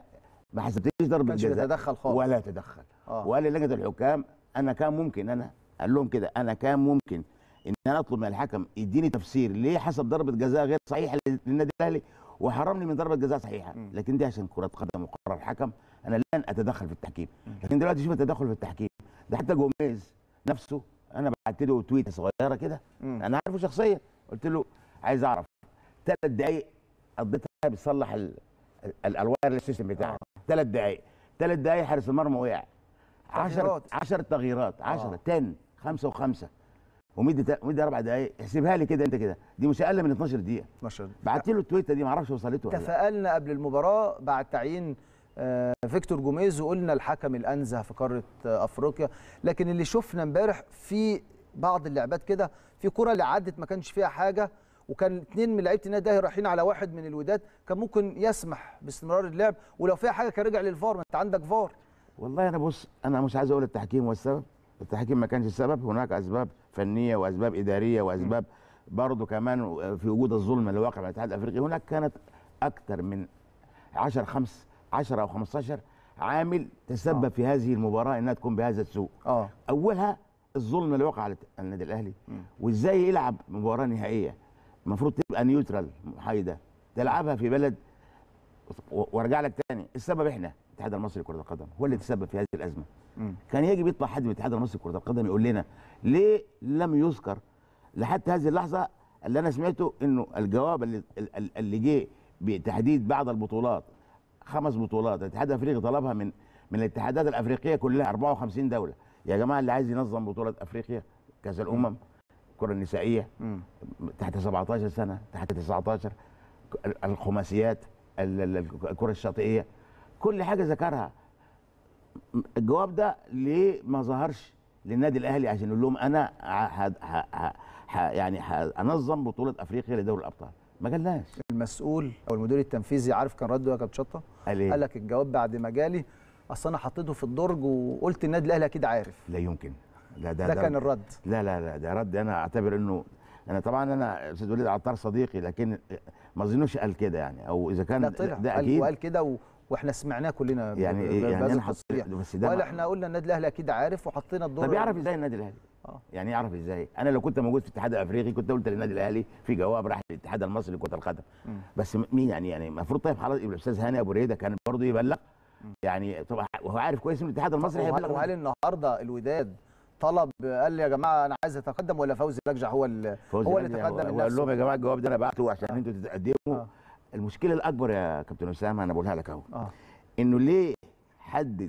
ما حسبتليش ضربه كانش جزاء بيتدخل خالص ولا تدخل اه وقال لجنه الحكام انا كان ممكن انا قال لهم كده انا كان ممكن ان انا اطلب من الحكم يديني تفسير ليه حسب ضربه جزاء غير صحيحه للنادي الاهلي وحرمني من ضربه جزاء صحيحه مم. لكن دي عشان كره قدم وقرار الحكم انا لن اتدخل في التحكيم لكن دلوقتي شوف التدخل في التحكيم ده حتى جوميز نفسه انا بعت له تويته صغيره كده مم. انا عارفه شخصيا قلت له عايز اعرف ثلاث دقائق قضيتها بتصلح ال- ال- الوايرلس سيستم بتاعك ثلاث دقائق ثلاث دقائق حارس المرمى وقع 10 تغييرات. 10 تغييرات 10 آه. 10 5 و5 ومدي تا- مدي اربع دقائق احسبها لي كده انت كده دي مش اقل من 12 دقيقه 12 بعت له التويته دي ما اعرفش وصلته ولا لا تفائلنا قبل المباراه بعد تعيين آه، فيكتور جوميز وقلنا الحكم الانزه في قاره آه، افريقيا لكن اللي شفنا امبارح في بعض اللعبات كده في كره اللي عدت ما كانش فيها حاجه وكان اثنين من لعيبه النادي الاهلي رايحين على واحد من الوداد كان ممكن يسمح باستمرار اللعب ولو فيها حاجه كان رجع للفار ما انت عندك فار والله انا بص انا مش عايز اقول التحكيم هو السبب التحكيم ما كانش السبب هناك اسباب فنيه واسباب اداريه واسباب برضه كمان في وجود الظلم اللي واقع في الاتحاد الافريقي هناك كانت اكثر من 10 5 10 او 15 عامل تسبب آه. في هذه المباراه انها تكون بهذا السوء اه اولها الظلم اللي وقع على النادي الاهلي وازاي يلعب مباراه نهائيه المفروض تبقى نيوترال محايده تلعبها في بلد و- وارجع لك تاني السبب احنا الاتحاد المصري لكره القدم هو اللي تسبب في هذه الازمه مم. كان يجب يطلع حد من الاتحاد المصري لكره القدم يقول لنا ليه لم يذكر لحتى هذه اللحظه اللي انا سمعته انه الجواب اللي ال- اللي جه بتحديد بعض البطولات خمس بطولات الاتحاد الافريقي طلبها من من الاتحادات الافريقيه كلها 54 دوله يا جماعه اللي عايز ينظم بطوله افريقيا كاس الامم الكره النسائيه مم. تحت 17 سنه تحت 19 الخماسيات ال- ال- الكره الشاطئيه كل حاجه ذكرها الجواب ده ليه ما ظهرش للنادي الاهلي عشان يقول لهم انا ه- ه- ه- ه- يعني هنظم بطوله افريقيا لدوري الابطال ما قالناش المسؤول او المدير التنفيذي عارف كان رده يا كابتن شطه قال ايه قال لك الجواب بعد ما جالي اصل انا حطيته في الدرج وقلت النادي الاهلي اكيد عارف لا يمكن لا ده كان الرد لا لا لا ده رد انا اعتبر انه انا طبعا انا استاذ وليد عطار صديقي لكن ما اظنش قال كده يعني او اذا كان لا طلع ده قال اكيد وقال كده و... واحنا سمعناه كلنا ب- يعني ب- إيه؟ يعني بهذا انا حطيت التصريح بس ده وقال ما- احنا قلنا النادي الاهلي اكيد عارف وحطينا الدور طب يعرف ازاي النادي الاهلي؟ آه. يعني يعرف ازاي؟ انا لو كنت موجود في الاتحاد الافريقي كنت قلت للنادي الاهلي في جواب راح للاتحاد المصري لكره القدم مم. بس م- مين يعني يعني المفروض طيب خلاص يبقى الاستاذ هاني ابو ريده كان برضه يبلغ يعني طبعا وهو عارف كويس ان الاتحاد المصري وهل, هيبلغ وهل النهارده الوداد طلب قال لي يا جماعه انا عايز اتقدم ولا فوزي لجع هو اللي فوزي هو اللي نادي تقدم من وقال لهم نفسه يا جماعه الجواب ده انا بعته عشان انتوا تتقدموا آه. المشكله الاكبر يا كابتن اسامه انا بقولها لك اهو اه انه ليه حدد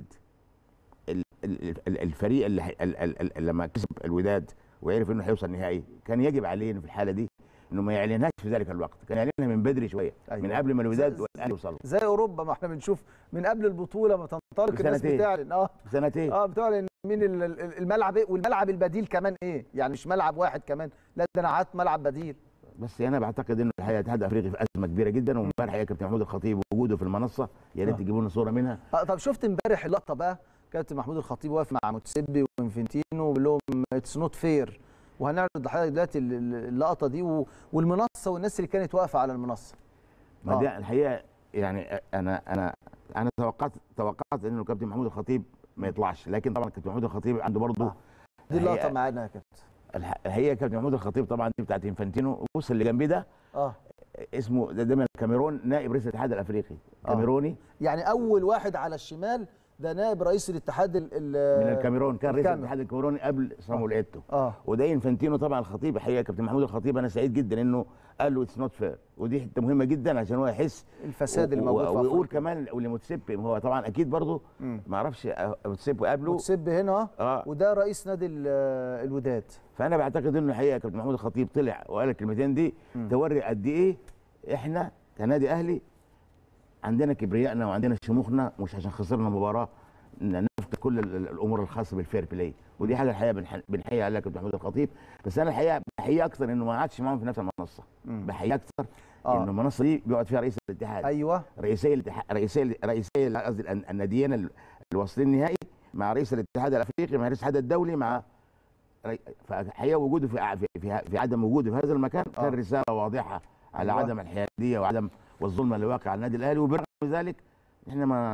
ال- ال- ال- الفريق اللي حي- ال- ال- ال- لما كسب الوداد وعرف انه هيوصل نهائي كان يجب عليه إنه في الحاله دي انه ما يعلنهاش في ذلك الوقت كان يعلنها من بدري شويه أيوة. من قبل ما الوداد زي- والاهلي يوصلوا زي اوروبا ما احنا بنشوف من قبل البطوله ما تنطلق الناس بسنتين. بتعلن اه سنتين اه بتعلن مين ال- ال- الملعب ايه والملعب البديل كمان ايه يعني مش ملعب واحد كمان لا ده انا قعدت ملعب بديل بس انا بعتقد انه الحقيقه الاتحاد الافريقي في ازمه كبيره جدا وامبارح يا كابتن محمود الخطيب وجوده في المنصه يا ريت آه. تجيبوا لنا صوره منها آه طب شفت امبارح اللقطه بقى كابتن محمود الخطيب واقف مع متسبي وانفنتينو وبيقول لهم اتس نوت فير وهنعرض لحضرتك دلوقتي ال- ال- اللقطه دي و- والمنصه والناس اللي كانت واقفه على المنصه ما آه. ده الحقيقه يعني انا انا انا توقعت توقعت انه كابتن محمود الخطيب ما يطلعش لكن طبعا كابتن محمود الخطيب عنده برضه آه. دي اللقطه الحقيقة- معانا يا كابتن الح- الحقيقه كابتن محمود الخطيب طبعا دي بتاعت انفانتينو بص اللي جنبيه ده اه اسمه ده, ده من الكاميرون نائب رئيس الاتحاد الافريقي آه. كاميروني يعني اول واحد على الشمال ده نائب رئيس الاتحاد ال ال من الكاميرون كان رئيس الكاميرون. الاتحاد الكاميروني قبل صامويل ايتو اه وده انفانتينو طبعا الخطيب الحقيقه كابتن محمود الخطيب انا سعيد جدا انه قال له اتس نوت فير ودي حته مهمه جدا عشان هو يحس الفساد اللي و- موجود و- في ويقول أفريقيا. كمان ولموتسيبي هو طبعا اكيد برضه مم. ما اعرفش موتسيبي قابله متسب هنا اه اه وده رئيس نادي ال- الوداد فانا بعتقد انه الحقيقه كابتن محمود الخطيب طلع وقال الكلمتين دي مم. توري قد ايه احنا كنادي اهلي عندنا كبريائنا وعندنا شموخنا مش عشان خسرنا مباراه ن- نفقد كل ال- ال- الامور الخاصه بالفير بلاي ودي حاجه الحقيقه بنح- بنحيي عليها كابتن محمود الخطيب بس انا الحقيقه بحييه اكتر انه ما قعدش معاهم في نفس المنصه مم. بحييه اكتر آه. انه المنصه دي بيقعد فيها رئيس الاتحاد ايوه رئيسي الاتحاد رئيسي رئيسي قصدي الأن- الناديين ال- اللي واصلين النهائي مع رئيس الاتحاد الافريقي مع رئيس الاتحاد الدولي مع ري- فالحقيقه وجوده في ع- في في, في عدم وجوده في هذا المكان آه. كان رساله واضحه على أيوة. عدم الحياديه وعدم والظلم اللي واقع على النادي الاهلي وبرغم ذلك احنا ما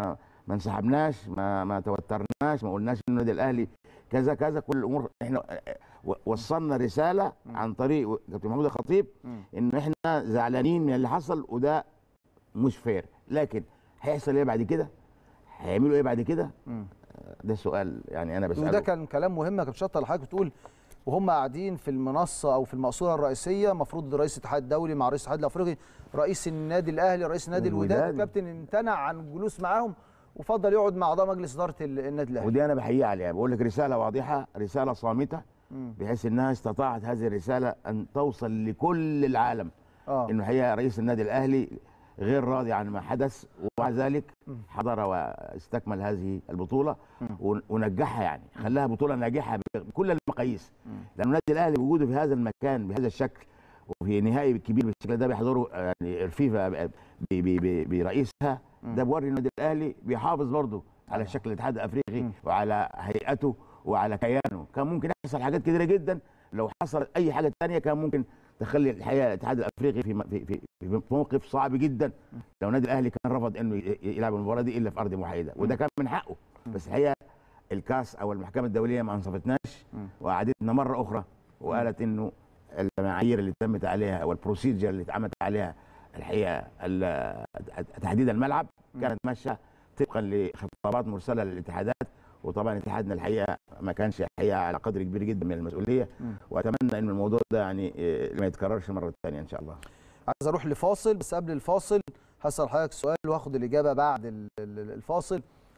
ما انسحبناش ما ما توترناش ما قلناش ان النادي الاهلي كذا كذا كل الامور احنا و- وصلنا رساله عن طريق كابتن محمود الخطيب مم. ان احنا زعلانين من اللي حصل وده مش فير لكن هيحصل ايه بعد كده هيعملوا ايه بعد كده مم. ده سؤال يعني انا بساله وده كان كلام مهم يا كابتن شطه اللي حضرتك بتقول وهم قاعدين في المنصه او في المقصوره الرئيسيه المفروض رئيس الاتحاد الدولي مع رئيس الاتحاد الافريقي رئيس النادي الاهلي رئيس نادي الوداد الوداد. الكابتن امتنع عن الجلوس معاهم وفضل يقعد مع اعضاء مجلس اداره ال- النادي الاهلي ودي انا بحييه عليها بقول لك رساله واضحه رساله صامته مم. بحيث انها استطاعت هذه الرساله ان توصل لكل العالم اه انه هي رئيس النادي الاهلي غير راضي عن ما حدث ومع ذلك حضر واستكمل هذه البطوله ون- ونجحها يعني خلاها بطوله ناجحه بكل المقاييس لان النادي الاهلي وجوده في هذا المكان بهذا الشكل وفي نهائي كبير بالشكل ده بيحضره يعني الفيفا ب- ب- ب- برئيسها ده بوري النادي الاهلي بيحافظ برضه على شكل الاتحاد الافريقي وعلى هيئته وعلى كيانه كان ممكن يحصل حاجات كتيره جدا لو حصل اي حاجه تانية كان ممكن تخلي الحقيقه الاتحاد الافريقي في في في, في موقف صعب جدا لو النادي الاهلي كان رفض انه ي- يلعب المباراه دي الا في ارض محايده وده كان من حقه بس الحقيقه الكاس او المحكمه الدوليه ما انصفتناش وقعدتنا مره اخرى وقالت انه المعايير اللي تمت عليها والبروسيجر اللي اتعملت عليها الحقيقه ال- تحديد الملعب كانت ماشيه طبقا لخطابات مرسله للاتحادات وطبعا اتحادنا الحقيقه ما كانش الحقيقه على قدر كبير جدا من المسؤوليه واتمنى ان الموضوع ده يعني إيه، ما يتكررش مره ثانيه ان شاء الله عايز اروح لفاصل بس قبل الفاصل هسال حضرتك سؤال واخد الاجابه بعد ال- ال- الفاصل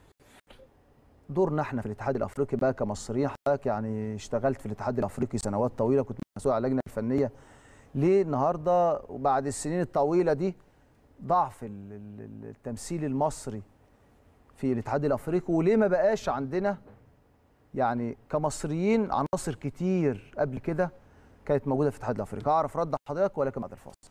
دورنا احنا في الاتحاد الافريقي بقى كمصريين حضرتك يعني اشتغلت في الاتحاد الافريقي سنوات طويله كنت مسؤول على اللجنه الفنيه ليه النهارده وبعد السنين الطويله دي ضعف ال- ال- ال- التمثيل المصري في الاتحاد الافريقي وليه ما بقاش عندنا يعني كمصريين عناصر كتير قبل كده كانت موجوده في الاتحاد الافريقي اعرف رد حضرتك ولكن بعد الفاصل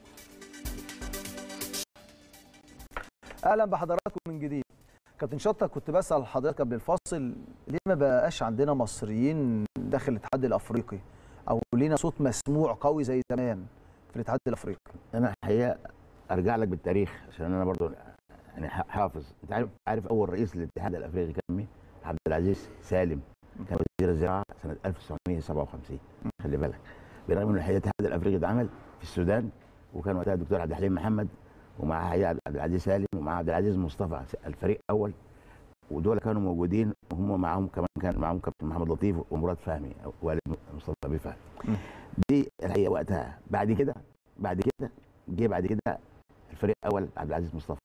اهلا بحضراتكم من جديد كابتن شطه كنت بسال حضرتك قبل الفاصل ليه ما بقاش عندنا مصريين داخل الاتحاد الافريقي او لينا صوت مسموع قوي زي زمان في الاتحاد الافريقي انا الحقيقه ارجع لك بالتاريخ عشان انا برضو يعني ح- حافظ انت عارف عارف اول رئيس للاتحاد الافريقي كان مين؟ عبد العزيز سالم كان وزير الزراعه سنه 1957 خلي بالك برغم ان الحقيقه الاتحاد الافريقي اتعمل في السودان وكان وقتها الدكتور عبد الحليم محمد ومعاه الحقيقه عبد العزيز سالم ومعاه عبد العزيز مصطفى الفريق اول ودول كانوا موجودين وهم معاهم كمان كان معاهم كابتن محمد لطيف ومراد فهمي والد مصطفى بيه فهمي دي الحقيقه وقتها بعد كده بعد كده جه بعد كده الفريق الاول عبد العزيز مصطفى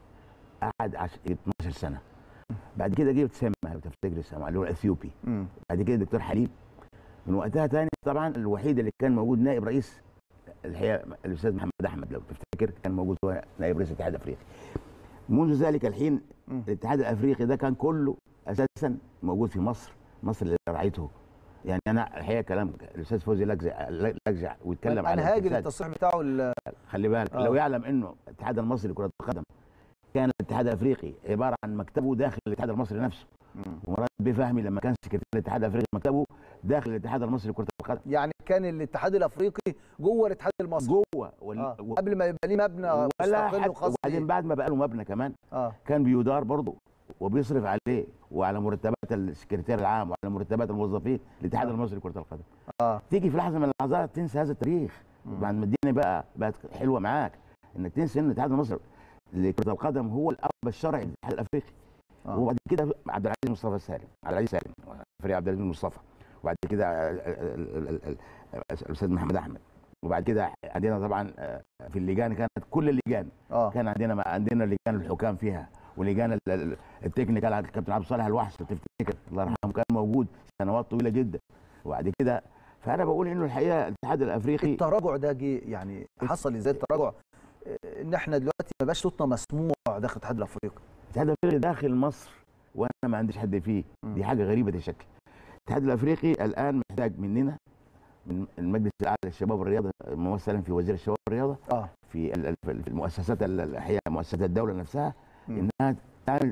قعد عش... 12 سنه بعد كده جه تسمى لو تفتكر اسمه اللي هو الاثيوبي امم بعد كده الدكتور حليم من وقتها تاني طبعا الوحيد اللي كان موجود نائب رئيس الحقيقه الاستاذ محمد احمد لو تفتكر كان موجود هو نائب رئيس الاتحاد الافريقي منذ ذلك الحين مم. الاتحاد الافريقي ده كان كله اساسا موجود في مصر مصر اللي رعيته يعني انا الحقيقه كلام الاستاذ فوزي لجزع لجزع ويتكلم على انا هاجي الفساد. للتصريح بتاعه ال- خلي بالك آه. لو يعلم انه الاتحاد المصري لكره القدم كان الاتحاد الافريقي عباره عن مكتبه داخل الاتحاد المصري نفسه ومراد بيه فهمي لما كان سكرتير الاتحاد الافريقي مكتبه داخل الاتحاد المصري لكره القدم يعني كان الاتحاد الافريقي جوه الاتحاد المصري جوه وال... آه. و... قبل ما يبقى ليه مبنى ولا مستقل حد وخاص وبعدين بيه. بعد ما بقى له مبنى كمان اه كان بيدار برضه وبيصرف عليه وعلى مرتبات السكرتير العام وعلى مرتبات الموظفين الاتحاد آه. المصري لكره القدم اه تيجي في لحظه من اللحظات تنسى هذا التاريخ بعد ما الدنيا بقى بقت حلوه معاك انك تنسى ان الاتحاد المصري لكره القدم هو الاب الشرعي للاتحاد الافريقي آه. وبعد كده عبد العزيز مصطفى سالم عبد العزيز سالم فريق عبد العزيز مصطفى وبعد كده ال- ال- ال- ال- الاستاذ محمد احمد وبعد كده عندنا طبعا آه، في اللجان كانت كل اللجان اه كان عندنا عندنا لجان الحكام فيها ولجان ال- ال- التكنيكال على الكابتن عبد الصالح الوحش لو تفتكر الله يرحمه كان موجود سنوات طويله جدا وبعد كده فانا بقول انه الحقيقه الاتحاد الافريقي التراجع ده جه يعني حصل ازاي التراجع آه، ان احنا دلوقتي ما بقاش صوتنا مسموع داخل الاتحاد الافريقي الاتحاد الافريقي داخل مصر وانا ما عنديش حد فيه دي حاجه غريبه الشكل الاتحاد الافريقي الان محتاج مننا من المجلس الاعلى للشباب والرياضه ممثلا في وزير الشباب والرياضه اه في ال- ال- في المؤسسات ال- الحقيقه مؤسسات الدوله نفسها مم. انها تعمل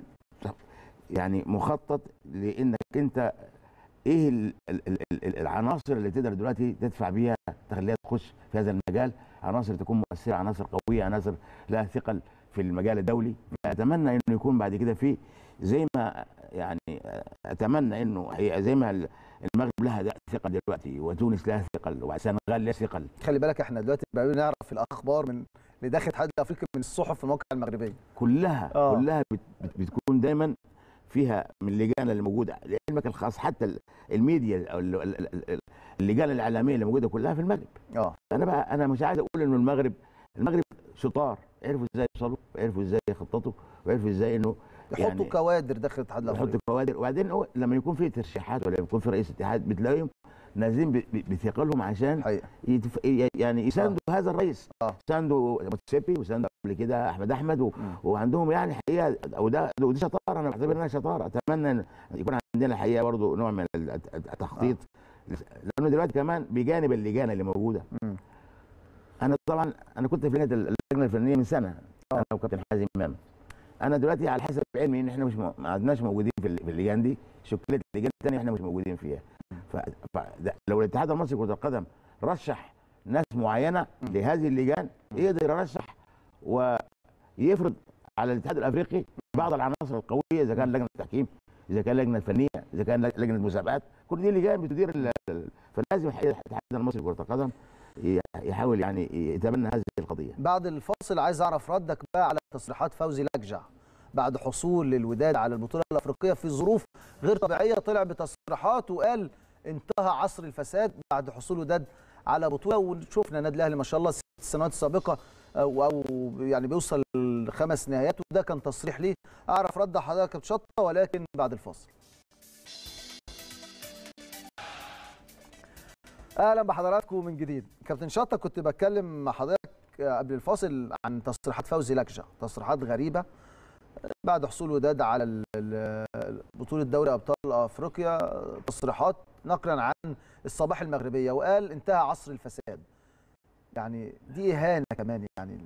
يعني مخطط لانك انت ايه ال- ال- ال- ال- العناصر اللي تقدر دلوقتي تدفع بيها تخليها تخش في هذا المجال عناصر تكون مؤثره عناصر قويه عناصر لها ثقل في المجال الدولي اتمنى انه يكون بعد كده في زي ما يعني اتمنى انه هي زي ما المغرب لها ده ثقل دلوقتي وتونس لها ثقل والسنغال لها ثقل خلي بالك احنا دلوقتي بقى نعرف الاخبار من اللي داخل الاتحاد الافريقي من الصحف في المواقع المغربيه كلها آه. آه. كلها بت بت بتكون دايما فيها من اللجان اللي موجوده لعلمك الخاص حتى ال- الميديا او ال- ال- ال- ال- اللجان الاعلاميه اللي موجوده كلها في المغرب اه انا بقى انا مش عايز اقول انه المغرب المغرب شطار عرفوا ازاي يوصلوا عرفوا ازاي يخططوا وعرفوا ازاي انه يحطوا يعني كوادر داخل الاتحاد الافريقي يحطوا كوادر وبعدين هو لما يكون في ترشيحات ولا يكون في رئيس اتحاد بتلاقيهم نازلين ب- ب- بثقلهم عشان حقيقه يتف... يعني يساندوا هذا الرئيس آه. يساندوا متسيبي ويساندوا قبل كده احمد احمد و... مم. وعندهم يعني حقيقه وده ودي شطاره انا بعتبر انها شطاره اتمنى ان يكون عندنا الحقيقه برضه نوع من الت- التخطيط لانه دلوقتي كمان بجانب اللجان اللي موجوده مم. انا طبعا انا كنت في لجنه اللجنه الفنيه من سنه انا وكابتن حازم امام انا دلوقتي على حسب علمي ان احنا مش م... ما عدناش موجودين في ال- في اللجان دي شكلت اللجان الثانيه احنا مش موجودين فيها ف... ف... ده- لو الاتحاد المصري لكره القدم رشح ناس معينه لهذه اللجان يقدر يرشح ويفرض على الاتحاد الافريقي بعض العناصر القويه اذا كان لجنه التحكيم اذا كان لجنه فنيه اذا كان لجنه مسابقات كل دي لجان بتدير ال... ال- فلازم الحقيقة الاتحاد المصري لكره القدم ي- يحاول يعني يتبنى هذه القضيه بعد الفاصل عايز اعرف ردك بقى على تصريحات فوزي لجع بعد حصول الوداد على البطوله الافريقيه في ظروف غير طبيعيه طلع بتصريحات وقال انتهى عصر الفساد بعد حصول الوداد على بطوله وشفنا النادي الاهلي ما شاء الله الست السنوات السابقه او او يعني بيوصل لخمس نهايات وده كان تصريح ليه اعرف رد حضرتك يا كابتن شطه ولكن بعد الفاصل اهلا بحضراتكم من جديد كابتن شطه كنت بتكلم مع حضرتك قبل الفاصل عن تصريحات فوزي لكجة تصريحات غريبه بعد حصول وداد على ال- ال- بطوله دوري ابطال افريقيا تصريحات نقلا عن الصباح المغربيه وقال انتهى عصر الفساد يعني دي اهانه كمان يعني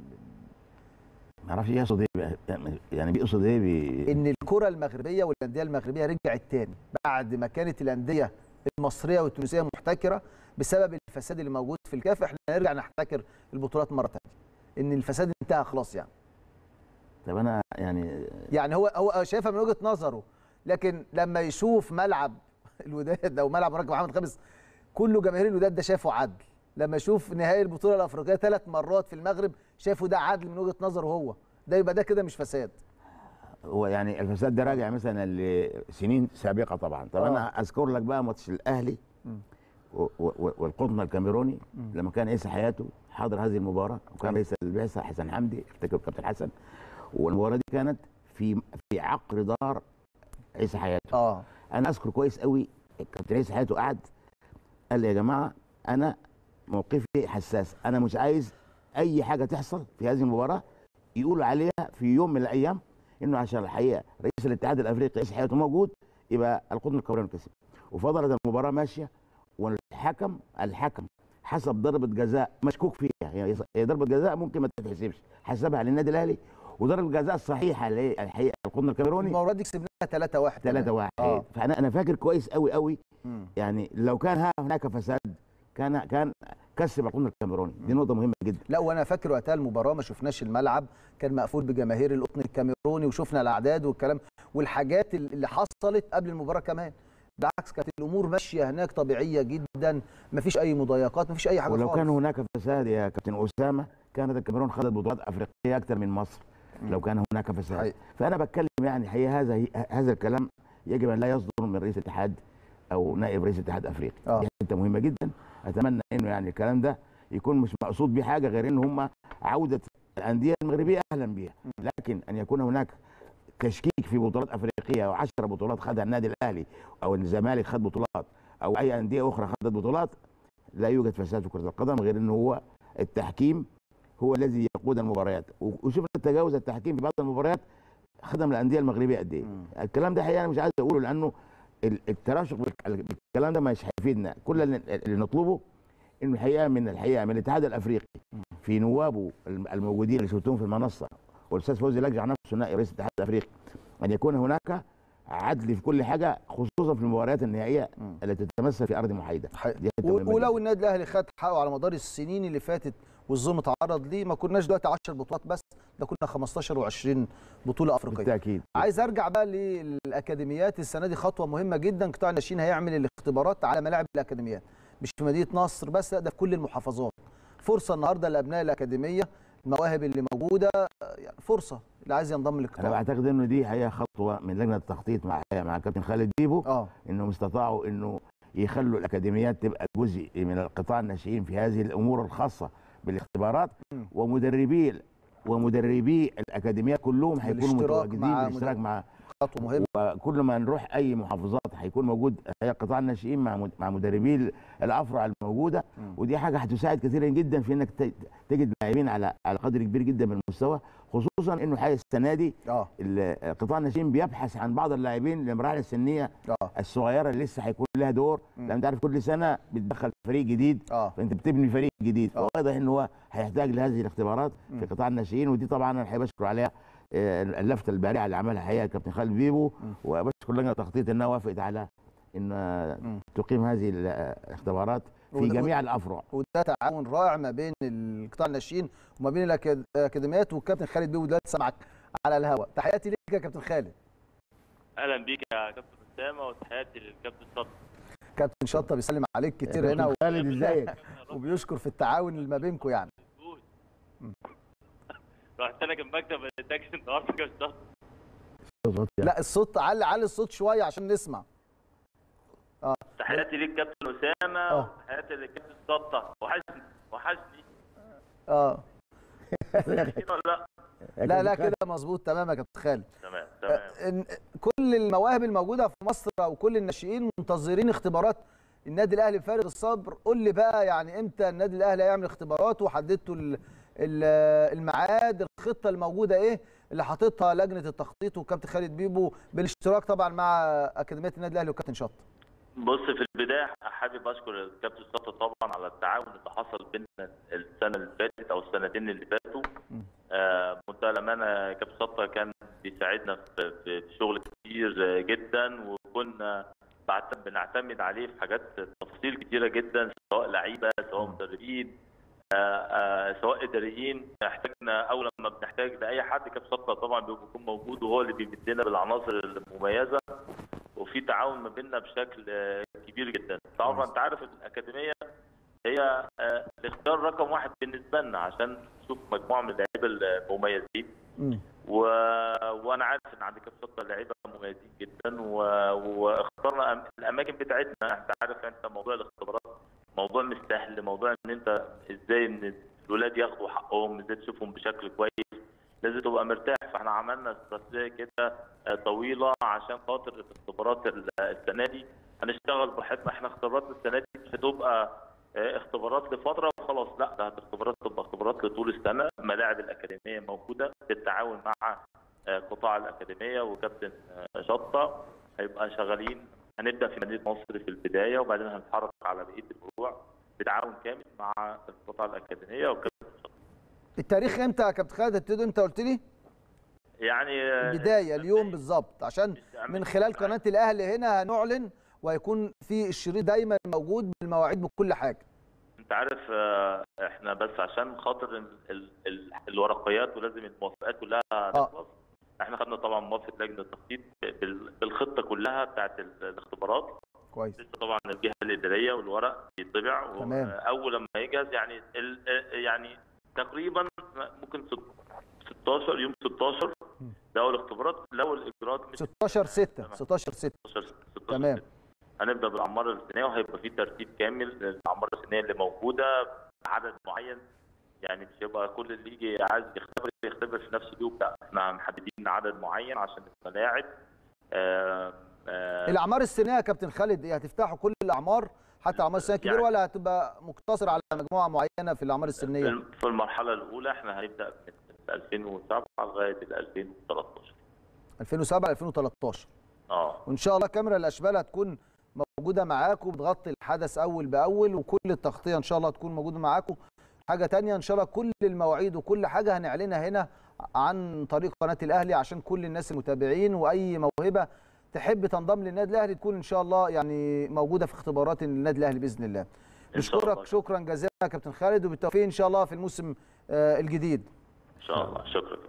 ما اعرفش يقصد ايه بقى- يعني بيقصد ايه بي... ان الكره المغربيه والانديه المغربيه رجعت تاني بعد ما كانت الانديه المصريه والتونسيه محتكره بسبب الفساد اللي موجود في الكاف احنا نرجع نحتكر البطولات مره تانية ان الفساد انتهى خلاص يعني طب انا يعني يعني هو هو شايفها من وجهه نظره لكن لما يشوف ملعب الوداد او ملعب مركب محمد خامس كله جماهير الوداد ده شافه عدل لما يشوف نهائي البطوله الافريقيه ثلاث مرات في المغرب شافه ده عدل من وجهه نظره هو ده يبقى ده كده مش فساد هو يعني الفساد ده راجع مثلا لسنين سابقه طبعا طب آه. انا اذكر لك بقى ماتش الاهلي مم. و- و- والقطن الكاميروني مم. لما كان عيسى حياته حاضر هذه المباراه وكان رئيس البعثه حسن حمدي افتكر كابتن حسن والمباراه دي كانت في في عقر دار عيسى حياته اه انا اذكر كويس قوي كابتن عيسى حياته قعد قال لي يا جماعه انا موقفي حساس انا مش عايز اي حاجه تحصل في هذه المباراه يقولوا عليها في يوم من الايام انه عشان الحقيقه رئيس الاتحاد الافريقي عيسى حياته موجود يبقى القطن الكاميروني كسب وفضلت المباراه ماشيه والحكم الحكم حسب ضربه جزاء مشكوك فيها هي هي ضربه جزاء ممكن ما تتحسبش حسبها للنادي الاهلي وضربه جزاء صحيحه للحقيقه القطن الكاميروني المباراه دي كسبناها 3 1 3 1 اه فانا انا فاكر كويس قوي قوي مم. يعني لو كان ها هناك فساد كان كان كسب القطن الكاميروني دي نقطه مهمه جدا لا وانا فاكر وقتها المباراه ما شفناش الملعب كان مقفول بجماهير القطن الكاميروني وشفنا الاعداد والكلام والحاجات اللي حصلت قبل المباراه كمان بالعكس كانت الامور ماشيه هناك طبيعيه جدا ما فيش اي مضايقات ما فيش اي حاجه ولو خالص كان هناك فساد يا كابتن اسامه كانت الكاميرون خدت بطولات افريقيه اكثر من مصر لو كان هناك فساد حقيقي. فانا بتكلم يعني هي هذا هذا الكلام يجب ان لا يصدر من رئيس الاتحاد او نائب رئيس الاتحاد الافريقي آه. دي حته مهمه جدا اتمنى انه يعني الكلام ده يكون مش مقصود بيه حاجه غير ان هم عوده الانديه المغربيه اهلا بها لكن ان يكون هناك تشكيك في بطولات افريقيه او 10 بطولات خدها النادي الاهلي او الزمالك خد بطولات او اي انديه اخرى خدت بطولات لا يوجد فساد في كره القدم غير انه هو التحكيم هو الذي يقود المباريات و- وشفنا تجاوز التحكيم في بعض المباريات خدم الانديه المغربيه قد ايه الكلام ده حقيقه انا مش عايز اقوله لانه ال- التراشق بالك- بالكلام ده مش هيفيدنا كل اللي اللي نطلبه انه الحقيقه من الحقيقه من الاتحاد الافريقي في نوابه الم- الموجودين اللي شفتهم في المنصه والاستاذ فوزي لجع نفسه نائب رئيس الاتحاد الافريقي ان يكون هناك عدل في كل حاجه خصوصا في المباريات النهائيه التي تتمثل في ارض محايده حقيقي. دي حته و- مهمة ولو جداً. النادي الاهلي خد حقه على مدار السنين اللي فاتت والظلم تعرض ليه ما كناش دلوقتي 10 بطولات بس ده كنا 15 و20 بطوله افريقيه بالتاكيد عايز ارجع بقى للاكاديميات السنه دي خطوه مهمه جدا قطاع الناشئين هيعمل الاختبارات على ملاعب الاكاديميات مش في مدينه نصر بس لا ده في كل المحافظات فرصه النهارده لابناء الاكاديميه المواهب اللي موجوده يعني فرصه اللي عايز ينضم انا للقطاع بعتقد انه دي هي خطوه من لجنه التخطيط مع مع كابتن خالد بيبو اه انهم استطاعوا انه يخلوا الاكاديميات تبقى جزء من القطاع الناشئين في هذه الامور الخاصه بالاختبارات م. ومدربي ومدربي الاكاديميات كلهم هيكونوا بالاشتراك متواجدين مع بالاشتراك مدرب. مع خطوه مهمه وكل ما نروح اي محافظات هيكون موجود هي قطاع الناشئين مع مد- مع مدربي الافرع الموجوده مم. ودي حاجه هتساعد كثيرا جدا في انك ت- تجد لاعبين على على قدر كبير جدا من المستوى خصوصا انه حقيقه السنه دي اه ال- قطاع الناشئين بيبحث عن بعض اللاعبين للمراحل السنيه اه الصغيره اللي لسه هيكون لها دور مم. لان انت عارف كل سنه بتدخل فريق جديد اه فانت بتبني فريق جديد آه. فواضح ان هو هيحتاج لهذه الاختبارات مم. في قطاع الناشئين ودي طبعا انا حابب اشكر عليها آه، اللفته البارعه اللي عملها حقيقه كابتن خالد بيبو مم. وبشكر لجنه التخطيط انها وافقت على ان مم. تقيم هذه الاختبارات في وده- جميع الافرع وده تعاون رائع ما بين القطاع الناشئين وما بين الأكاد- الاكاديميات والكابتن خالد بيبو دلوقتي سامعك على الهواء تحياتي ليك يا كابتن خالد اهلا بيك يا كابتن اسامه وتحياتي للكابتن صدقي كابتن شطه بيسلم عليك كتير كابتن هنا خالد ازيك وبيشكر في التعاون اللي ما بينكم يعني موجود. رحت انا كان مكتب التاكسي النهارده كان شهر. لا الصوت علي علي الصوت شويه عشان نسمع تحياتي ليك كابتن اسامه آه. وتحياتي للكابتن صدقي وحشني وحشني اه ولا لا لا لا كده مظبوط تمام يا كابتن خالد تمام تمام إن كل المواهب الموجوده في مصر او كل الناشئين منتظرين اختبارات النادي الاهلي بفارغ الصبر قول لي بقى يعني امتى النادي الاهلي هيعمل اختبارات وحددتوا ال- ال- الميعاد الخطه الموجوده ايه اللي حاططها لجنه التخطيط والكابتن خالد بيبو بالاشتراك طبعا مع اكاديميه النادي الاهلي والكابتن شط بص في البدايه حابب اشكر الكابتن صدقي طبعا على التعاون اللي حصل بيننا السنه اللي فاتت او السنتين اللي فاتوا م. آه، بمنتهى الامانه كابتن صدقي كان بيساعدنا في في في شغل كتير آه، جدا وكنا بعت- بنعتمد عليه في حاجات تفاصيل كتيره جدا سواء لعيبه سواء مدربين آه، آه، سواء اداريين احتاجنا اول لما بنحتاج لاي حد كابتن صدقي طبعا بيكون موجود وهو اللي بيمدنا بالعناصر المميزه وفي تعاون ما بيننا بشكل آه، كبير جدا طبعا انت عارف الاكاديميه هي آه، الاختيار رقم واحد بالنسبه لنا عشان نشوف مجموعه من اللعيبه المميزين مم. و... وانا عارف ان عندك خطه لعيبه مميزين جدا و... واخترنا أم... الاماكن بتاعتنا انت عارف انت موضوع الاختبارات موضوع مش سهل موضوع ان انت ازاي ان الولاد ياخدوا حقهم ازاي تشوفهم بشكل كويس لازم تبقى مرتاح فاحنا عملنا استراتيجيه كده آه، طويله عشان خاطر الاختبارات ال- السنه دي هنشتغل براحتنا احنا اختباراتنا السنه دي مش هتبقى آه، اختبارات لفتره وخلاص لا ده الاختبارات تبقى اختبارات لطول السنه ملاعب الاكاديميه موجوده بالتعاون مع آه، قطاع الاكاديميه وكابتن آه، شطه هيبقى شغالين هنبدا في مدينه نصر في البدايه وبعدين هنتحرك على بقيه الفروع بتعاون كامل مع القطاع الاكاديميه وكابتن شطه التاريخ امتى يا كابتن خالد هتبتدوا انت قلت لي يعني آه، البدايه اليوم بالظبط عشان من خلال قناه الاهلي هنا هنعلن وهيكون في الشريط دايما موجود بالمواعيد بكل حاجه انت عارف آه، احنا بس عشان خاطر ال ال ال الورقيات ولازم الموافقات كلها تخلص احنا خدنا طبعا موافقه لجنه التخطيط بال- بالخطه كلها بتاعت ال- الاختبارات كويس لسه طبعا الجهه الاداريه والورق بيطبع تمام. اول لما يجهز يعني ال يعني تقريبا ممكن ست- 16 يوم 16 ده اول اختبارات لو الاجراءات مش 16 6 16 6 16 16 تمام. هنبدا بالاعمار السنيه وهيبقى في ترتيب كامل للاعمار السنيه اللي موجوده بعدد معين يعني مش هيبقى كل اللي يجي عايز يختبر يختبر في نفس اليوم لا احنا محددين عدد معين عشان الملاعب آه آه الاعمار السنيه يا كابتن خالد ايه هتفتحوا كل الاعمار حتى الاعمار السنيه الكبيره يعني- ولا هتبقى مقتصر على مجموعه معينه في الاعمار في السنيه الم- في المرحله الاولى احنا هنبدا من 2007 لغايه ال 2013 2007 2013 اه وان شاء الله كاميرا الاشبال هتكون موجوده معاكم بتغطي الحدث اول باول وكل التغطيه ان شاء الله تكون موجوده معاكم حاجه تانية ان شاء الله كل المواعيد وكل حاجه هنعلنها هنا عن طريق قناه الاهلي عشان كل الناس المتابعين واي موهبه تحب تنضم للنادي الاهلي تكون ان شاء الله يعني موجوده في اختبارات النادي الاهلي باذن الله إن شاء الله. نشكرك شكرا جزيلا يا كابتن خالد وبالتوفيق ان شاء الله في الموسم آه، الجديد ان شاء الله شكرا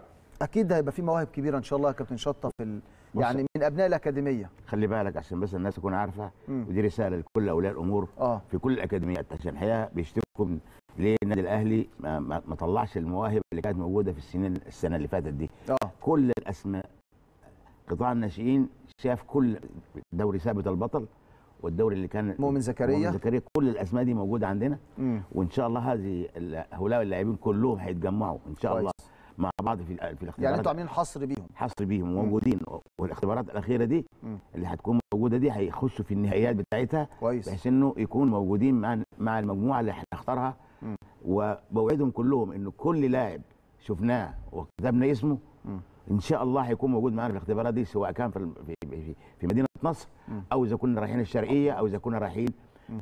اكيد هيبقى في مواهب كبيره ان شاء الله يا كابتن شطه في ال... بص- يعني من ابناء الاكاديميه خلي بالك عشان بس الناس تكون عارفه مم. ودي رساله لكل اولياء الامور اه في كل الاكاديميات عشان الحقيقه بيشتكوا من ليه النادي الاهلي ما, ما, ما طلعش المواهب اللي كانت موجوده في السنين السنه اللي فاتت دي اه كل الاسماء قطاع الناشئين شاف كل دوري ثابت البطل والدوري اللي كان مؤمن زكريا. مؤمن زكريا كل الاسماء دي موجوده عندنا امم وان شاء الله هذه ال- هؤلاء اللاعبين كلهم هيتجمعوا ان شاء الله كويس. مع بعض في ال- في الاختبارات يعني انتوا عاملين حصر بيهم حصر بيهم موجودين والاختبارات الاخيره دي مم. اللي هتكون موجوده دي هيخشوا في النهائيات بتاعتها كويس بحيث انه يكون موجودين مع مع المجموعه اللي هنختارها مم. وبوعدهم كلهم انه كل لاعب شفناه وكتبنا اسمه مم. ان شاء الله هيكون موجود معانا في الاختبارات دي سواء كان في الم- في في, في مدينه نصر مم. او اذا كنا رايحين الشرقيه او اذا كنا رايحين مم.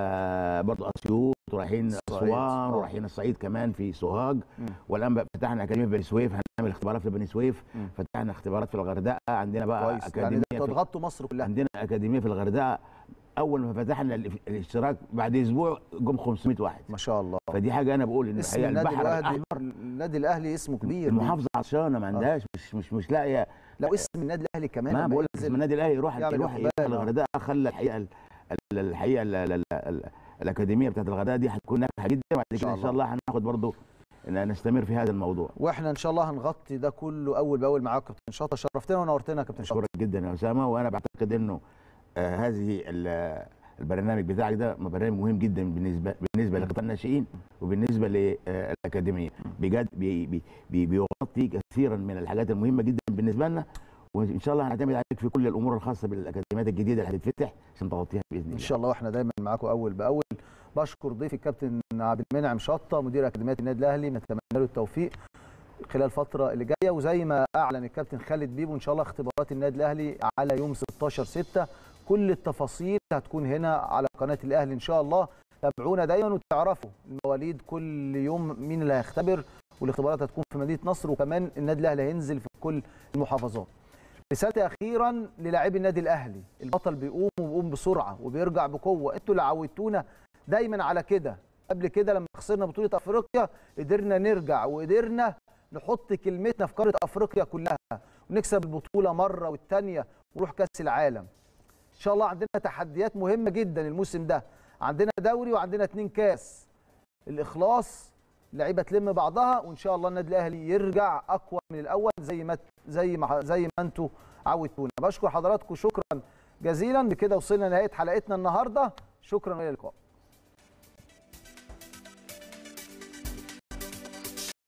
آه برضه اسيوط ورايحين الصعيد. اسوان آه. ورايحين الصعيد كمان في سوهاج مم. والان بقى فتحنا اكاديميه في بني سويف هنعمل اختبارات في بني سويف مم. فتحنا اختبارات في الغردقه عندنا بقى كويس يعني اكاديميه انتوا في تغطوا مصر كلها عندنا اكاديميه في الغردقه اول ما فتحنا ال- الاشتراك بعد اسبوع جم 500 واحد ما شاء الله فدي حاجه انا بقول ان اسم الحقيقه النادي البحر الاهلي الاحمر النادي الاهلي اسمه كبير المحافظه عطشانه ما عندهاش مش مش مش لاقيه لا اسم النادي الاهلي كمان ما لما بقول لك ينزل اسم النادي الاهلي يروح يعمل يروح إقبال، يروح آه. الغردقه خلى الحقيقه ال- ال- الحقيقه ال- ال- ال- الاكاديميه بتاعت الغردقه دي هتكون ناجحه جدا وبعد شاء كده ان شاء الله هناخد برضه ان نستمر في هذا الموضوع واحنا ان شاء الله هنغطي ده كله اول باول معاك كابتن شطه شرفتنا ونورتنا يا كابتن شطه اشكرك جدا يا اسامه وانا بعتقد انه آه هذه ال- البرنامج بتاعك ده برنامج مهم جدا بالنسبه بالنسبه لقطاع الناشئين وبالنسبه للاكاديميه بجد بي بي بي بيغطي كثيرا من الحاجات المهمه جدا بالنسبه لنا وان شاء الله هنعتمد عليك في كل الامور الخاصه بالاكاديميات الجديده اللي هتتفتح عشان تغطيها باذن الله ان شاء الله واحنا دايما معاكم اول باول بشكر ضيفي الكابتن عبد المنعم شطه مدير اكاديميه النادي الاهلي نتمنى له التوفيق خلال الفتره اللي جايه وزي ما اعلن الكابتن خالد بيبو ان شاء الله اختبارات النادي الاهلي على يوم 16 6 كل التفاصيل هتكون هنا على قناه الاهلي ان شاء الله تابعونا دايما وتعرفوا المواليد كل يوم مين اللي هيختبر والاختبارات هتكون في مدينه نصر وكمان النادي الاهلي هينزل في كل المحافظات رسالتي اخيرا للاعبي النادي الاهلي البطل بيقوم وبيقوم بسرعه وبيرجع بقوه انتوا اللي عودتونا دايما على كده قبل كده لما خسرنا بطوله افريقيا قدرنا نرجع وقدرنا نحط كلمتنا في قاره افريقيا كلها ونكسب البطوله مره والثانيه ونروح كاس العالم ان شاء الله عندنا تحديات مهمه جدا الموسم ده عندنا دوري وعندنا اتنين كاس الاخلاص لعيبه تلم بعضها وان شاء الله النادي الاهلي يرجع اقوى من الاول زي ما زي ما زي ما انتوا عودتونا بشكر حضراتكم شكرا جزيلا بكده وصلنا لنهايه حلقتنا النهارده شكرا والى اللقاء